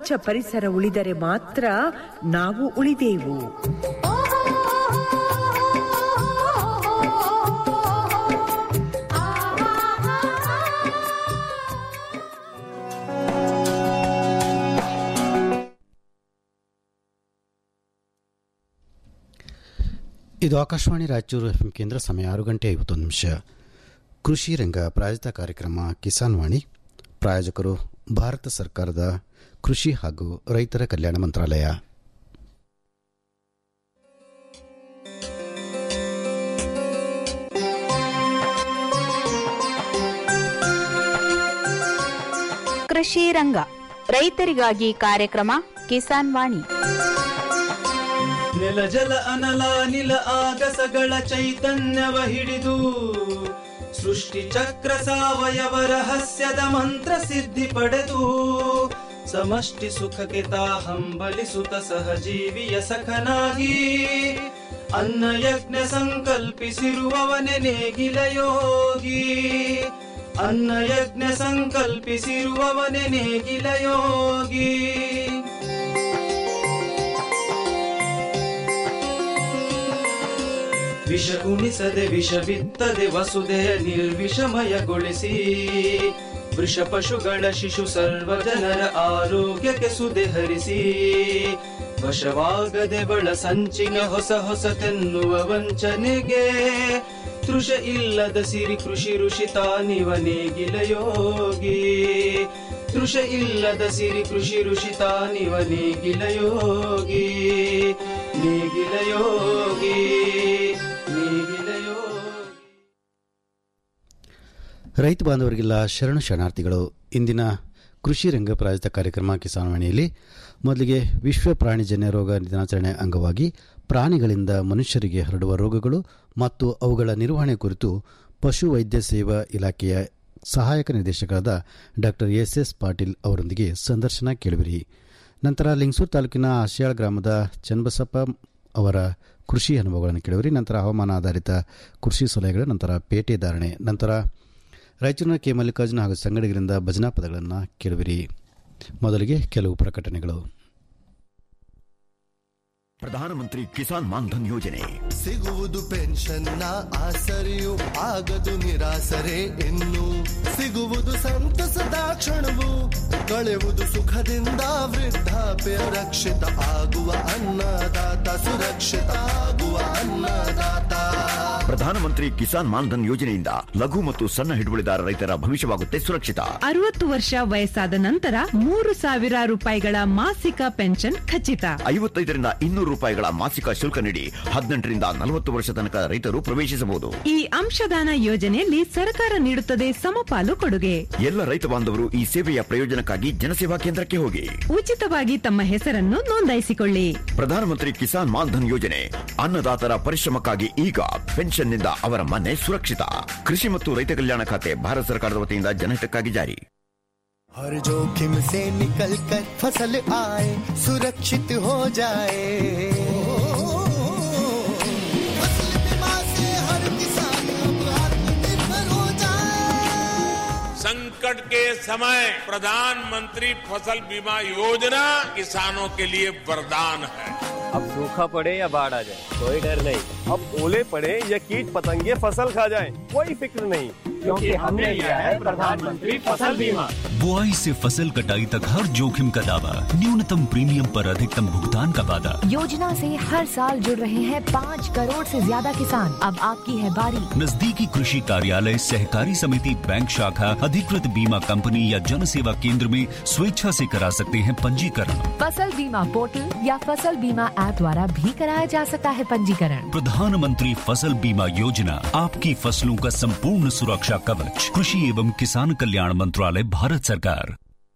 ಸ್ವಚ್ಛ ಪರಿಸರ ಉಳಿದರೆ ಮಾತ್ರ ನಾವು ಉಳಿದೆವು ಇದು ಆಕಾಶವಾಣಿ ರಾಯಚೂರು ಎಫ್ ಕೇಂದ್ರ ಸಮಯ ಆರು ಗಂಟೆ ಐವತ್ತೊಂದು ನಿಮಿಷ ಕೃಷಿ ರಂಗ ಪ್ರಾಯೋಜಿತ ಕಾರ್ಯಕ್ರಮ ಕಿಸಾನ್ ವಾಣಿ ಪ್ರಾಯೋಜಕರು ಭಾರತ ಸರ್ಕಾರದ ಕೃಷಿ ಹಾಗೂ ರೈತರ ಕಲ್ಯಾಣ ಮಂತ್ರಾಲಯ ಕೃಷಿ ರಂಗ ರೈತರಿಗಾಗಿ ಕಾರ್ಯಕ್ರಮ ಕಿಸಾನ್ ವಾಣಿ ನೆಲ ಜಲ ಅನಲ ನಿಲ ಆಗಸಗಳ ಚೈತನ್ಯವ ಹಿಡಿದು ಸೃಷ್ಟಿ ಚಕ್ರ ಸಾವಯವ ರಹಸ್ಯದ ಮಂತ್ರ ಸಿದ್ಧಿ ಪಡೆದು ಸಮಷ್ಟಿ ಸುಖಕ್ಕೆ ತಾ ಹಂಬಲಿಸುತ್ತ ಸಹಜೀವಿಯ ಸಖನಾಗಿ ಅನ್ನ ಯಜ್ಞ ಸಂಕಲ್ಪಿಸಿರುವವನೆ ನೇಗಿಲ ಯೋಗಿ ಅನ್ನ ಯಜ್ಞ ಸಂಕಲ್ಪಿಸಿರುವವನೆ ನೇಗಿಲ ಯೋಗಿ ವಿಷ ಉಣಿಸದೆ ವಿಷ ಬಿತ್ತದೆ ವಸುದೆಯ ನಿರ್ವಿಷಮಯಗೊಳಿಸಿ ವೃಷ ಪಶುಗಳ ಶಿಶು ಸರ್ವ ಜನರ ಆರೋಗ್ಯಕ್ಕೆ ಸುದೆ ಹರಿಸಿ ವಶವಾಗದೆ ಬಳ ಸಂಚಿನ ಹೊಸ ಹೊಸತೆನ್ನುವ ವಂಚನೆಗೆ ತೃಷ ಇಲ್ಲದ ಸಿರಿ ಕೃಷಿ ಋಷಿ ತಾನಿವ ನೇಗಿಲ ಯೋಗಿ ತೃಷ ಇಲ್ಲದ ಸಿರಿ ಕೃಷಿ ಋಷಿ ತಾನಿವ ನೇಗಿಲ ಯೋಗಿ ನೇಗಿಲ ಯೋಗಿ ನೇಗಿಲ ಯೋಗಿ ರೈತ ಬಾಂಧವರಿಗೆಲ್ಲ ಶರಣು ಶರಣಾರ್ಥಿಗಳು ಇಂದಿನ ಕೃಷಿ ರಂಗ ಪ್ರಾಯೋಜಿತ ಕಾರ್ಯಕ್ರಮ ಕಿಸಾನ್ ವಾಣಿಯಲ್ಲಿ ಮೊದಲಿಗೆ ವಿಶ್ವ ಪ್ರಾಣಿಜನ್ಯ ರೋಗ ದಿನಾಚರಣೆ ಅಂಗವಾಗಿ ಪ್ರಾಣಿಗಳಿಂದ ಮನುಷ್ಯರಿಗೆ ಹರಡುವ ರೋಗಗಳು ಮತ್ತು ಅವುಗಳ ನಿರ್ವಹಣೆ ಕುರಿತು ಪಶು ವೈದ್ಯ ಸೇವಾ ಇಲಾಖೆಯ ಸಹಾಯಕ ನಿರ್ದೇಶಕರಾದ ಡಾಕ್ಟರ್ ಎಸ್ ಎಸ್ ಪಾಟೀಲ್ ಅವರೊಂದಿಗೆ ಸಂದರ್ಶನ ಕೇಳುವಿರಿ ನಂತರ ಲಿಂಗಸೂರು ತಾಲೂಕಿನ ಆಶಯಾಳ್ ಗ್ರಾಮದ ಚನ್ನಬಸಪ್ಪ ಅವರ ಕೃಷಿ ಅನುಭವಗಳನ್ನು ಕೇಳುವಿರಿ ನಂತರ ಹವಾಮಾನ ಆಧಾರಿತ ಕೃಷಿ ಸಲಹೆಗಳು ನಂತರ ಪೇಟೆ ಧಾರಣೆ ನಂತರ ರಾಯಚೂರಿನ ಕೆ ಮಲ್ಲಿಕಾರ್ಜುನ ಹಾಗೂ ಸಂಗಡಿಗರಿಂದ ಭಜನಾ ಪದಗಳನ್ನು ಕೇಳುವಿರಿ ಮೊದಲಿಗೆ ಕೆಲವು ಪ್ರಕಟಣೆಗಳು ಪ್ರಧಾನಮಂತ್ರಿ ಕಿಸಾನ್ ಮಾನ್ಧನ್ ಯೋಜನೆ ಸಿಗುವುದು ಪೆನ್ಷನ್ನ ಆಸರೆಯು ಆಗದು ನಿರಾಸರೆ ಇನ್ನು ಸಿಗುವುದು ಸಂತಸದ ಕ್ಷಣವು ಕಳೆವುದು ಸುಖದಿಂದ ವೃದ್ಧಾಪ್ಯ ರಕ್ಷಿತ ಆಗುವ ಅನ್ನದಾತ ಸುರಕ್ಷಿತ ಆಗುವ ಅನ್ನದಾತ ಪ್ರಧಾನಮಂತ್ರಿ ಕಿಸಾನ್ ಮಾನ್ಧನ್ ಯೋಜನೆಯಿಂದ ಲಘು ಮತ್ತು ಸಣ್ಣ ಹಿಡುವಳಿದಾರ ರೈತರ ಭವಿಷ್ಯವಾಗುತ್ತೆ ಸುರಕ್ಷಿತ ಅರವತ್ತು ವರ್ಷ ವಯಸ್ಸಾದ ನಂತರ ಮೂರು ಸಾವಿರ ರೂಪಾಯಿಗಳ ಮಾಸಿಕ ಪೆನ್ಷನ್ ಖಚಿತ ಐವತ್ತೈದರಿಂದ ಇನ್ನೂರು ರೂಪಾಯಿಗಳ ಮಾಸಿಕ ಶುಲ್ಕ ನೀಡಿ ಹದಿನೆಂಟರಿಂದ ನಲವತ್ತು ವರ್ಷ ತನಕ ರೈತರು ಪ್ರವೇಶಿಸಬಹುದು ಈ ಅಂಶದಾನ ಯೋಜನೆಯಲ್ಲಿ ಸರ್ಕಾರ ನೀಡುತ್ತದೆ ಸಮಪಾಲು ಕೊಡುಗೆ ಎಲ್ಲ ರೈತ ಬಾಂಧವರು ಈ ಸೇವೆಯ ಪ್ರಯೋಜನಕ್ಕಾಗಿ ಜನಸೇವಾ ಕೇಂದ್ರಕ್ಕೆ ಹೋಗಿ ಉಚಿತವಾಗಿ ತಮ್ಮ ಹೆಸರನ್ನು ನೋಂದಾಯಿಸಿಕೊಳ್ಳಿ ಪ್ರಧಾನಮಂತ್ರಿ ಕಿಸಾನ್ ಮಾನ್ಧನ್ ಯೋಜನೆ ಅನ್ನದಾತರ ಪರಿಶ್ರಮಕ್ಕಾಗಿ ಈಗ ಪೆನ್ಷನ್ನಿಂದ ಅವರ ಮನೆ ಸುರಕ್ಷಿತ ಕೃಷಿ ಮತ್ತು ರೈತ ಕಲ್ಯಾಣ ಖಾತೆ ಭಾರತ ಸರ್ಕಾರದ ವತಿಯಿಂದ ಜನಹಿತಕ್ಕಾಗಿ ಜಾರಿ हर जोखिम से निकल कर फसल आए सुरक्षित हो जाए फसल बीमा से हर किसान अब आत्मनिर्भर हो जाए संकट के समय प्रधानमंत्री फसल बीमा योजना किसानों के लिए वरदान है अब सूखा पड़े या बाढ़ आ जाए कोई डर नहीं अब ओले पड़े या कीट पतंगे फसल खा जाए कोई फिक्र नहीं क्योंकि हमने लिया है प्रधानमंत्री फसल बीमा बुआई से फसल कटाई तक हर जोखिम का दावा न्यूनतम प्रीमियम पर अधिकतम भुगतान का वादा योजना से हर साल जुड़ रहे हैं पाँच करोड़ से ज्यादा किसान अब आपकी है बारी नजदीकी कृषि कार्यालय सहकारी समिति बैंक शाखा अधिकृत बीमा कंपनी या जन सेवा केंद्र में स्वेच्छा से करा सकते हैं पंजीकरण फसल बीमा पोर्टल या फसल बीमा ऐप द्वारा भी कराया जा सकता है पंजीकरण प्रधानमंत्री फसल बीमा योजना आपकी फसलों का संपूर्ण सुरक्षा कवच कृषि एवं किसान कल्याण मंत्रालय भारत सरकार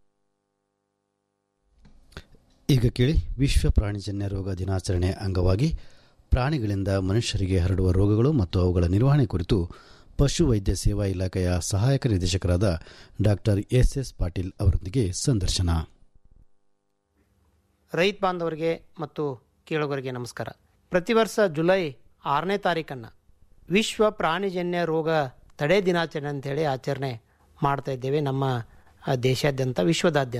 ಈಗ ಕೇಳಿ ವಿಶ್ವ ಪ್ರಾಣಿಜನ್ಯ ರೋಗ ದಿನಾಚರಣೆ ಅಂಗವಾಗಿ ಪ್ರಾಣಿಗಳಿಂದ ಮನುಷ್ಯರಿಗೆ ಹರಡುವ ರೋಗಗಳು ಮತ್ತು ಅವುಗಳ ನಿರ್ವಹಣೆ ಕುರಿತು ಪಶು ವೈದ್ಯ ಸೇವಾ ಇಲಾಖೆಯ ಸಹಾಯಕ ನಿರ್ದೇಶಕರಾದ ಡಾಕ್ಟರ್ ಎಸ್ ಎಸ್ ಪಾಟೀಲ್ ಅವರೊಂದಿಗೆ ಸಂದರ್ಶನ ರೈತ ಬಾಂಧವರಿಗೆ ಮತ್ತು ಕೇಳುಗರಿಗೆ ನಮಸ್ಕಾರ ಪ್ರತಿ ವರ್ಷ ಜುಲೈ ಆರನೇ ತಾರೀಕನ್ನು ವಿಶ್ವ ಪ್ರಾಣಿಜನ್ಯ ರೋಗ ತಡೆ ದಿನಾಚರಣೆ ಅಂತೇಳಿ ಆಚರಣೆ ಮಾಡ್ತಾ ಇದ್ದೇವೆ ನಮ್ಮ ಆ, ದೇಶಾದ್ಯಂತ ವಿಶ್ವದಾದ್ಯಂತ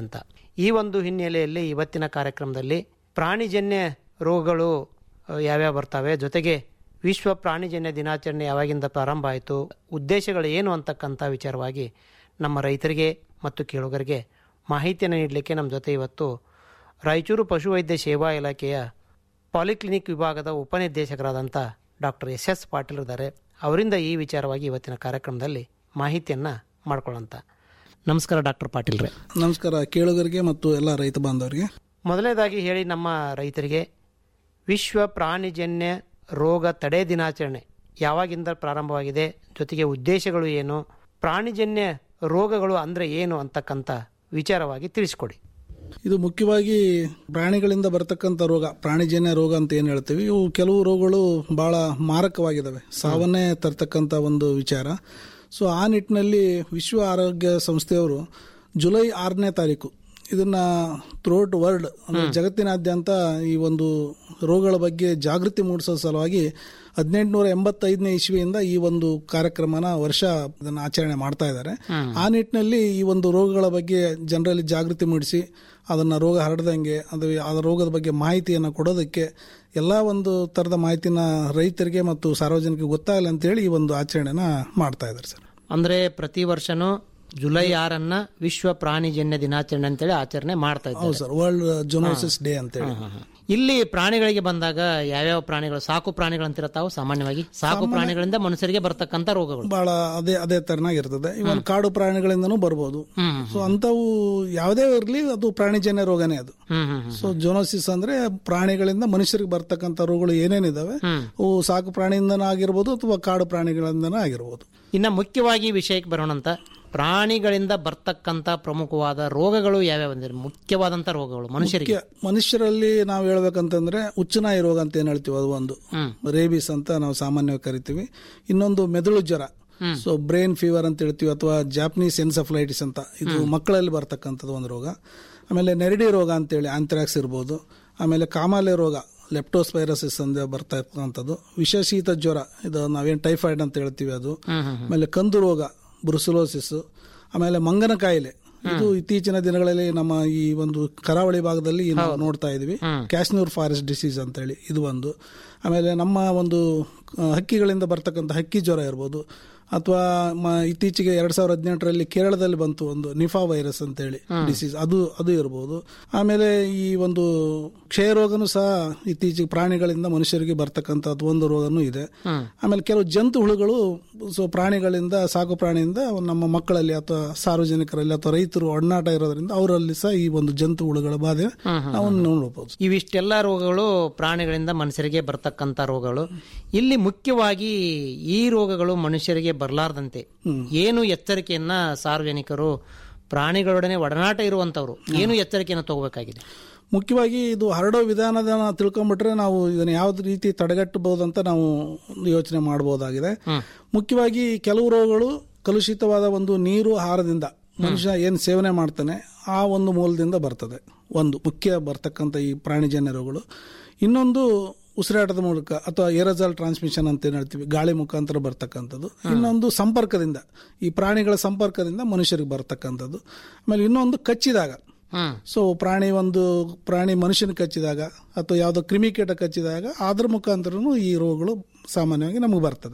ಈ ಒಂದು ಹಿನ್ನೆಲೆಯಲ್ಲಿ ಇವತ್ತಿನ ಕಾರ್ಯಕ್ರಮದಲ್ಲಿ ಪ್ರಾಣಿಜನ್ಯ ರೋಗಗಳು ಆ, ಯಾವ್ಯಾವ ಬರ್ತವೆ ಜೊತೆಗೆ ವಿಶ್ವ ಪ್ರಾಣಿಜನ್ಯ ದಿನಾಚರಣೆ ಯಾವಾಗಿಂದ ಪ್ರಾರಂಭ ಆಯಿತು ಉದ್ದೇಶಗಳು ಏನು ಅಂತಕ್ಕಂಥ ವಿಚಾರವಾಗಿ ನಮ್ಮ ರೈತರಿಗೆ ಮತ್ತು ಕೇಳುಗರಿಗೆ ಮಾಹಿತಿಯನ್ನು ನೀಡಲಿಕ್ಕೆ ನಮ್ಮ ಜೊತೆ ಇವತ್ತು ರಾಯಚೂರು ಪಶುವೈದ್ಯ ಸೇವಾ ಇಲಾಖೆಯ ಪಾಲಿಕ್ಲಿನಿಕ್ ವಿಭಾಗದ ಉಪನಿರ್ದೇಶಕರಾದಂಥ ಡಾಕ್ಟರ್ ಎಸ್ ಎಸ್ ಪಾಟೀಲ್ ಇದ್ದಾರೆ ಅವರಿಂದ ಈ ವಿಚಾರವಾಗಿ ಇವತ್ತಿನ ಕಾರ್ಯಕ್ರಮದಲ್ಲಿ ಮಾಹಿತಿಯನ್ನು ಮಾಡ್ಕೊಳ್ಳೋಂಥ ನಮಸ್ಕಾರ ಡಾಕ್ಟರ್ ಪಾಟೀಲ್ರೆ ನಮಸ್ಕಾರ ಕೇಳುಗರಿಗೆ ಮತ್ತು ಎಲ್ಲ ರೈತ ಬಾಂಧವರಿಗೆ ಮೊದಲನೇದಾಗಿ ಹೇಳಿ ನಮ್ಮ ರೈತರಿಗೆ ವಿಶ್ವ ಪ್ರಾಣಿಜನ್ಯ ರೋಗ ತಡೆ ದಿನಾಚರಣೆ ಯಾವಾಗಿಂದ ಪ್ರಾರಂಭವಾಗಿದೆ ಜೊತೆಗೆ ಉದ್ದೇಶಗಳು ಏನು ಪ್ರಾಣಿಜನ್ಯ ರೋಗಗಳು ಅಂದರೆ ಏನು ಅಂತಕ್ಕಂಥ ವಿಚಾರವಾಗಿ ತಿಳಿಸ್ಕೊಡಿ ಇದು ಮುಖ್ಯವಾಗಿ ಪ್ರಾಣಿಗಳಿಂದ ಬರ್ತಕ್ಕಂಥ ರೋಗ ಪ್ರಾಣಿಜನ್ಯ ರೋಗ ಅಂತ ಏನು ಹೇಳ್ತೀವಿ ಇವು ಕೆಲವು ರೋಗಗಳು ಬಹಳ ಮಾರಕವಾಗಿದ್ದಾವೆ ಸಾವನ್ನೇ ತರ್ತಕ್ಕಂಥ ಒಂದು ವಿಚಾರ ಸೊ ಆ ನಿಟ್ಟಿನಲ್ಲಿ ವಿಶ್ವ ಆರೋಗ್ಯ ಸಂಸ್ಥೆಯವರು ಜುಲೈ ಆರನೇ ತಾರೀಕು ಇದನ್ನ ಥ್ರೋಟ್ ವರ್ಲ್ಡ್ ಅಂದ್ರೆ ಜಗತ್ತಿನಾದ್ಯಂತ ಈ ಒಂದು ರೋಗಗಳ ಬಗ್ಗೆ ಜಾಗೃತಿ ಮೂಡಿಸೋ ಸಲುವಾಗಿ ಹದಿನೆಂಟುನೂರ ಎಂಬತ್ತೈದನೇ ಇಸ್ವಿಯಿಂದ ಈ ಒಂದು ಕಾರ್ಯಕ್ರಮನ ವರ್ಷ ಇದನ್ನ ಆಚರಣೆ ಮಾಡ್ತಾ ಇದ್ದಾರೆ ಆ ನಿಟ್ಟಿನಲ್ಲಿ ಈ ಒಂದು ರೋಗಗಳ ಬಗ್ಗೆ ಜನರಲ್ಲಿ ಜಾಗೃತಿ ಮೂಡಿಸಿ ಅದನ್ನ ರೋಗ ಹರಡದಂಗೆ ಅದು ಆ ರೋಗದ ಬಗ್ಗೆ ಮಾಹಿತಿಯನ್ನು ಕೊಡೋದಕ್ಕೆ ಎಲ್ಲ ಒಂದು ಥರದ ಮಾಹಿತಿನ ರೈತರಿಗೆ ಮತ್ತು ಸಾರ್ವಜನಿಕರಿಗೆ ಗೊತ್ತಾಗಲಿ ಅಂತೇಳಿ ಈ ಒಂದು ಆಚರಣೆನ ಮಾಡ್ತಾ ಇದ್ದಾರೆ ಸರ್ ಅಂದರೆ ಪ್ರತಿ ವರ್ಷನೂ ಜುಲೈ ಆರನ್ನ ವಿಶ್ವ ಪ್ರಾಣಿಜನ್ಯ ದಿನಾಚರಣೆ ಅಂತೇಳಿ ಆಚರಣೆ ಮಾಡ್ತಾ ಹೌದು ಇದ್ದಾರೆ ಸರ್ ವರ್ಲ್ಡ್ ಜೊನೋಸಿಸ್ ಡೇ ಅಂತೇಳಿ ಇಲ್ಲಿ ಪ್ರಾಣಿಗಳಿಗೆ ಬಂದಾಗ ಯಾವ್ಯಾವ ಪ್ರಾಣಿಗಳು ಸಾಕು ಪ್ರಾಣಿಗಳು ಅಂತಿರತ್ತಾವು ಸಾಮಾನ್ಯವಾಗಿ ಸಾಕು ಪ್ರಾಣಿಗಳಿಂದ ಮನುಷ್ಯರಿಗೆ ಬರ್ತಕ್ಕಂಥ ರೋಗಗಳು ಬಹಳ ಅದೇ ಅದೇ ತರನಾಗಿರ್ತದೆ ಇವನ್ ಕಾಡು ಪ್ರಾಣಿಗಳಿಂದನೂ ಬರ್ಬೋದು ಸೊ ಅಂತವು ಯಾವುದೇ ಇರಲಿ ಅದು ಪ್ರಾಣಿಜನ್ಯ ರೋಗನೇ ಅದು ಸೊ ಜೊನೋಸಿಸ್ ಅಂದ್ರೆ ಪ್ರಾಣಿಗಳಿಂದ ಮನುಷ್ಯರಿಗೆ ಬರ್ತಕ್ಕಂಥ ರೋಗಗಳು ಏನೇನಿದಾವೆ ಅವು ಸಾಕು ಪ್ರಾಣಿಯಿಂದನೂ ಆಗಿರ್ಬೋದು ಅಥವಾ ಕಾಡು ಪ್ರಾಣಿಗಳಿಂದನೂ ಆಗಿರ್ಬೋದು ಇನ್ನ ಮುಖ್ಯವಾಗಿ ಈ ವಿಷಯಕ್ಕೆ ಬರೋಣಂತ ಪ್ರಾಣಿಗಳಿಂದ ಬರ್ತಕ್ಕಂಥ ಪ್ರಮುಖವಾದ ರೋಗಗಳು ಯಾವ್ಯಾವ ಅಂದ್ರೆ ಮುಖ್ಯವಾದಂತ ರೋಗಗಳು ಮನುಷ್ಯರಿಗೆ ಮುಖ್ಯ ಮನುಷ್ಯರಲ್ಲಿ ನಾವು ಹೇಳ್ಬೇಕಂತಂದ್ರೆ ಉಚ್ಚನಾಯಿ ರೋಗ ಅಂತ ಏನ್ ಹೇಳ್ತೀವಿ ಅದು ಒಂದು ರೇಬಿಸ್ ಅಂತ ನಾವು ಸಾಮಾನ್ಯವಾಗಿ ಕರಿತೀವಿ ಇನ್ನೊಂದು ಮೆದುಳು ಜ್ವರ ಸೊ ಬ್ರೈನ್ ಫೀವರ್ ಅಂತ ಹೇಳ್ತೀವಿ ಅಥವಾ ಜಾಪನೀಸ್ ಎನ್ಸಫ್ಲೈಟಿಸ್ ಅಂತ ಇದು ಮಕ್ಕಳಲ್ಲಿ ಬರ್ತಕ್ಕಂಥದ್ದು ಒಂದು ರೋಗ ಆಮೇಲೆ ನೆರಡಿ ರೋಗ ಅಂತೇಳಿ ಆಂಥ್ರಾಕ್ಸ್ ಇರ್ಬೋದು ಆಮೇಲೆ ಕಾಮಾಲೆ ರೋಗ ಲೆಪ್ಟೋಸ್ಪೈರಸಿಸ್ ಅಂತ ಬರ್ತಾ ಇರ್ತಕ್ಕಂಥದ್ದು ವಿಷಶೀತ ಜ್ವರ ಇದು ನಾವೇನು ಟೈಫಾಯ್ಡ್ ಅಂತ ಹೇಳ್ತೀವಿ ಅದು ಆಮೇಲೆ ಕಂದು ರೋಗ ಬ್ರುಸುಲೋಸಿಸ್ ಆಮೇಲೆ ಮಂಗನ ಕಾಯಿಲೆ ಇದು ಇತ್ತೀಚಿನ ದಿನಗಳಲ್ಲಿ ನಮ್ಮ ಈ ಒಂದು ಕರಾವಳಿ ಭಾಗದಲ್ಲಿ ನಾವು ನೋಡ್ತಾ ಇದೀವಿ ಕ್ಯಾಶ್ನೂರ್ ಫಾರೆಸ್ಟ್ ಡಿಸೀಸ್ ಅಂತ ಹೇಳಿ ಇದು ಒಂದು ಆಮೇಲೆ ನಮ್ಮ ಒಂದು ಆ, ಹಕ್ಕಿಗಳಿಂದ ಬರ್ತಕ್ಕಂಥ ಹಕ್ಕಿ ಜ್ವರ ಇರ್ಬೋದು ಅಥವಾ ಮ- ಇತ್ತೀಚೆಗೆ ಎರಡ್ ಸಾವಿರದ ಹದಿನೆಂಟರಲ್ಲಿ ಕೇರಳದಲ್ಲಿ ಬಂತು ಒಂದು ನಿಫಾ ವೈರಸ್ ಅಂತ ಹೇಳಿ ಡಿಸೀಸ್ ಅದು ಅದು ಇರ್ಬೋದು ಆಮೇಲೆ ಈ ಒಂದು ಕ್ಷಯ ರೋಗನೂ ಸಹ ಇತ್ತೀಚೆಗೆ ಪ್ರಾಣಿಗಳಿಂದ ಮನುಷ್ಯರಿಗೆ ಬರ್ತಕ್ಕಂಥದ್ದು ಒಂದು ರೋಗನೂ ಇದೆ ಆಮೇಲೆ ಕೆಲವು ಜಂತು ಹುಳುಗಳು ಸೊ ಪ್ರಾಣಿಗಳಿಂದ ಸಾಕು ಪ್ರಾಣಿಯಿಂದ ನಮ್ಮ ಮಕ್ಕಳಲ್ಲಿ ಅಥವಾ ಸಾರ್ವಜನಿಕರಲ್ಲಿ ಅಥವಾ ರೈತರು ಒಡನಾಟ ಇರೋದ್ರಿಂದ ಅವರಲ್ಲಿ ಸಹ ಈ ಒಂದು ಜಂತು ಹುಳುಗಳ ಬಾಧೆ ನಾವು ನೋಡಬಹುದು ಇವಿಷ್ಟೆಲ್ಲ ರೋಗಗಳು ಪ್ರಾಣಿಗಳಿಂದ ಮನುಷ್ಯರಿಗೆ ಬರ್ತಕ್ಕಂಥ ರೋಗಗಳು ಇಲ್ಲಿ ಮುಖ್ಯವಾಗಿ ಈ ರೋಗಗಳು ಮನುಷ್ಯರಿಗೆ ಬರಲಾರ್ದಂತೆ ಏನು ಎಚ್ಚರಿಕೆಯನ್ನ ಸಾರ್ವಜನಿಕರು ಪ್ರಾಣಿಗಳೊಡನೆ ಒಡನಾಟ ಇರುವಂತವ್ರು ಏನು ಎಚ್ಚರಿಕೆಯನ್ನು ತಗೋಬೇಕಾಗಿದೆ ಮುಖ್ಯವಾಗಿ ಇದು ಹರಡೋ ವಿಧಾನದ ತಿಳ್ಕೊಂಡ್ಬಿಟ್ರೆ ನಾವು ಇದನ್ನ ಯಾವ ರೀತಿ ತಡೆಗಟ್ಟಬಹುದು ಅಂತ ನಾವು ಯೋಚನೆ ಮಾಡಬಹುದಾಗಿದೆ ಮುಖ್ಯವಾಗಿ ಕೆಲವು ರೋಗಗಳು ಕಲುಷಿತವಾದ ಒಂದು ನೀರು ಆಹಾರದಿಂದ ಮನುಷ್ಯ ಏನ್ ಸೇವನೆ ಮಾಡ್ತಾನೆ ಆ ಒಂದು ಮೂಲದಿಂದ ಬರ್ತದೆ ಒಂದು ಮುಖ್ಯ ಬರ್ತಕ್ಕಂಥ ಈ ಪ್ರಾಣಿಜನ್ಯ ರೋಗಗಳು ಇನ್ನೊಂದು ಉಸಿರಾಟದ ಮೂಲಕ ಅಥವಾ ಏರಜಾಲ್ ಟ್ರಾನ್ಸ್ಮಿಷನ್ ಅಂತ ಏನ್ ಹೇಳ್ತೀವಿ ಗಾಳಿ ಮುಖಾಂತರ ಬರ್ತಕ್ಕಂಥದ್ದು ಇನ್ನೊಂದು ಸಂಪರ್ಕದಿಂದ ಈ ಪ್ರಾಣಿಗಳ ಸಂಪರ್ಕದಿಂದ ಮನುಷ್ಯರಿಗೆ ಬರ್ತಕ್ಕಂಥದ್ದು ಆಮೇಲೆ ಇನ್ನೊಂದು ಕಚ್ಚಿದಾಗ ಸೊ ಪ್ರಾಣಿ ಒಂದು ಪ್ರಾಣಿ ಮನುಷ್ಯನ ಕಚ್ಚಿದಾಗ ಅಥವಾ ಯಾವುದೋ ಕ್ರಿಮಿಕೀಟ ಕಚ್ಚಿದಾಗ ಅದ್ರ ಮುಖಾಂತರನು ಈ ರೋಗಗಳು ಸಾಮಾನ್ಯವಾಗಿ ನಮಗೆ ಬರ್ತದೆ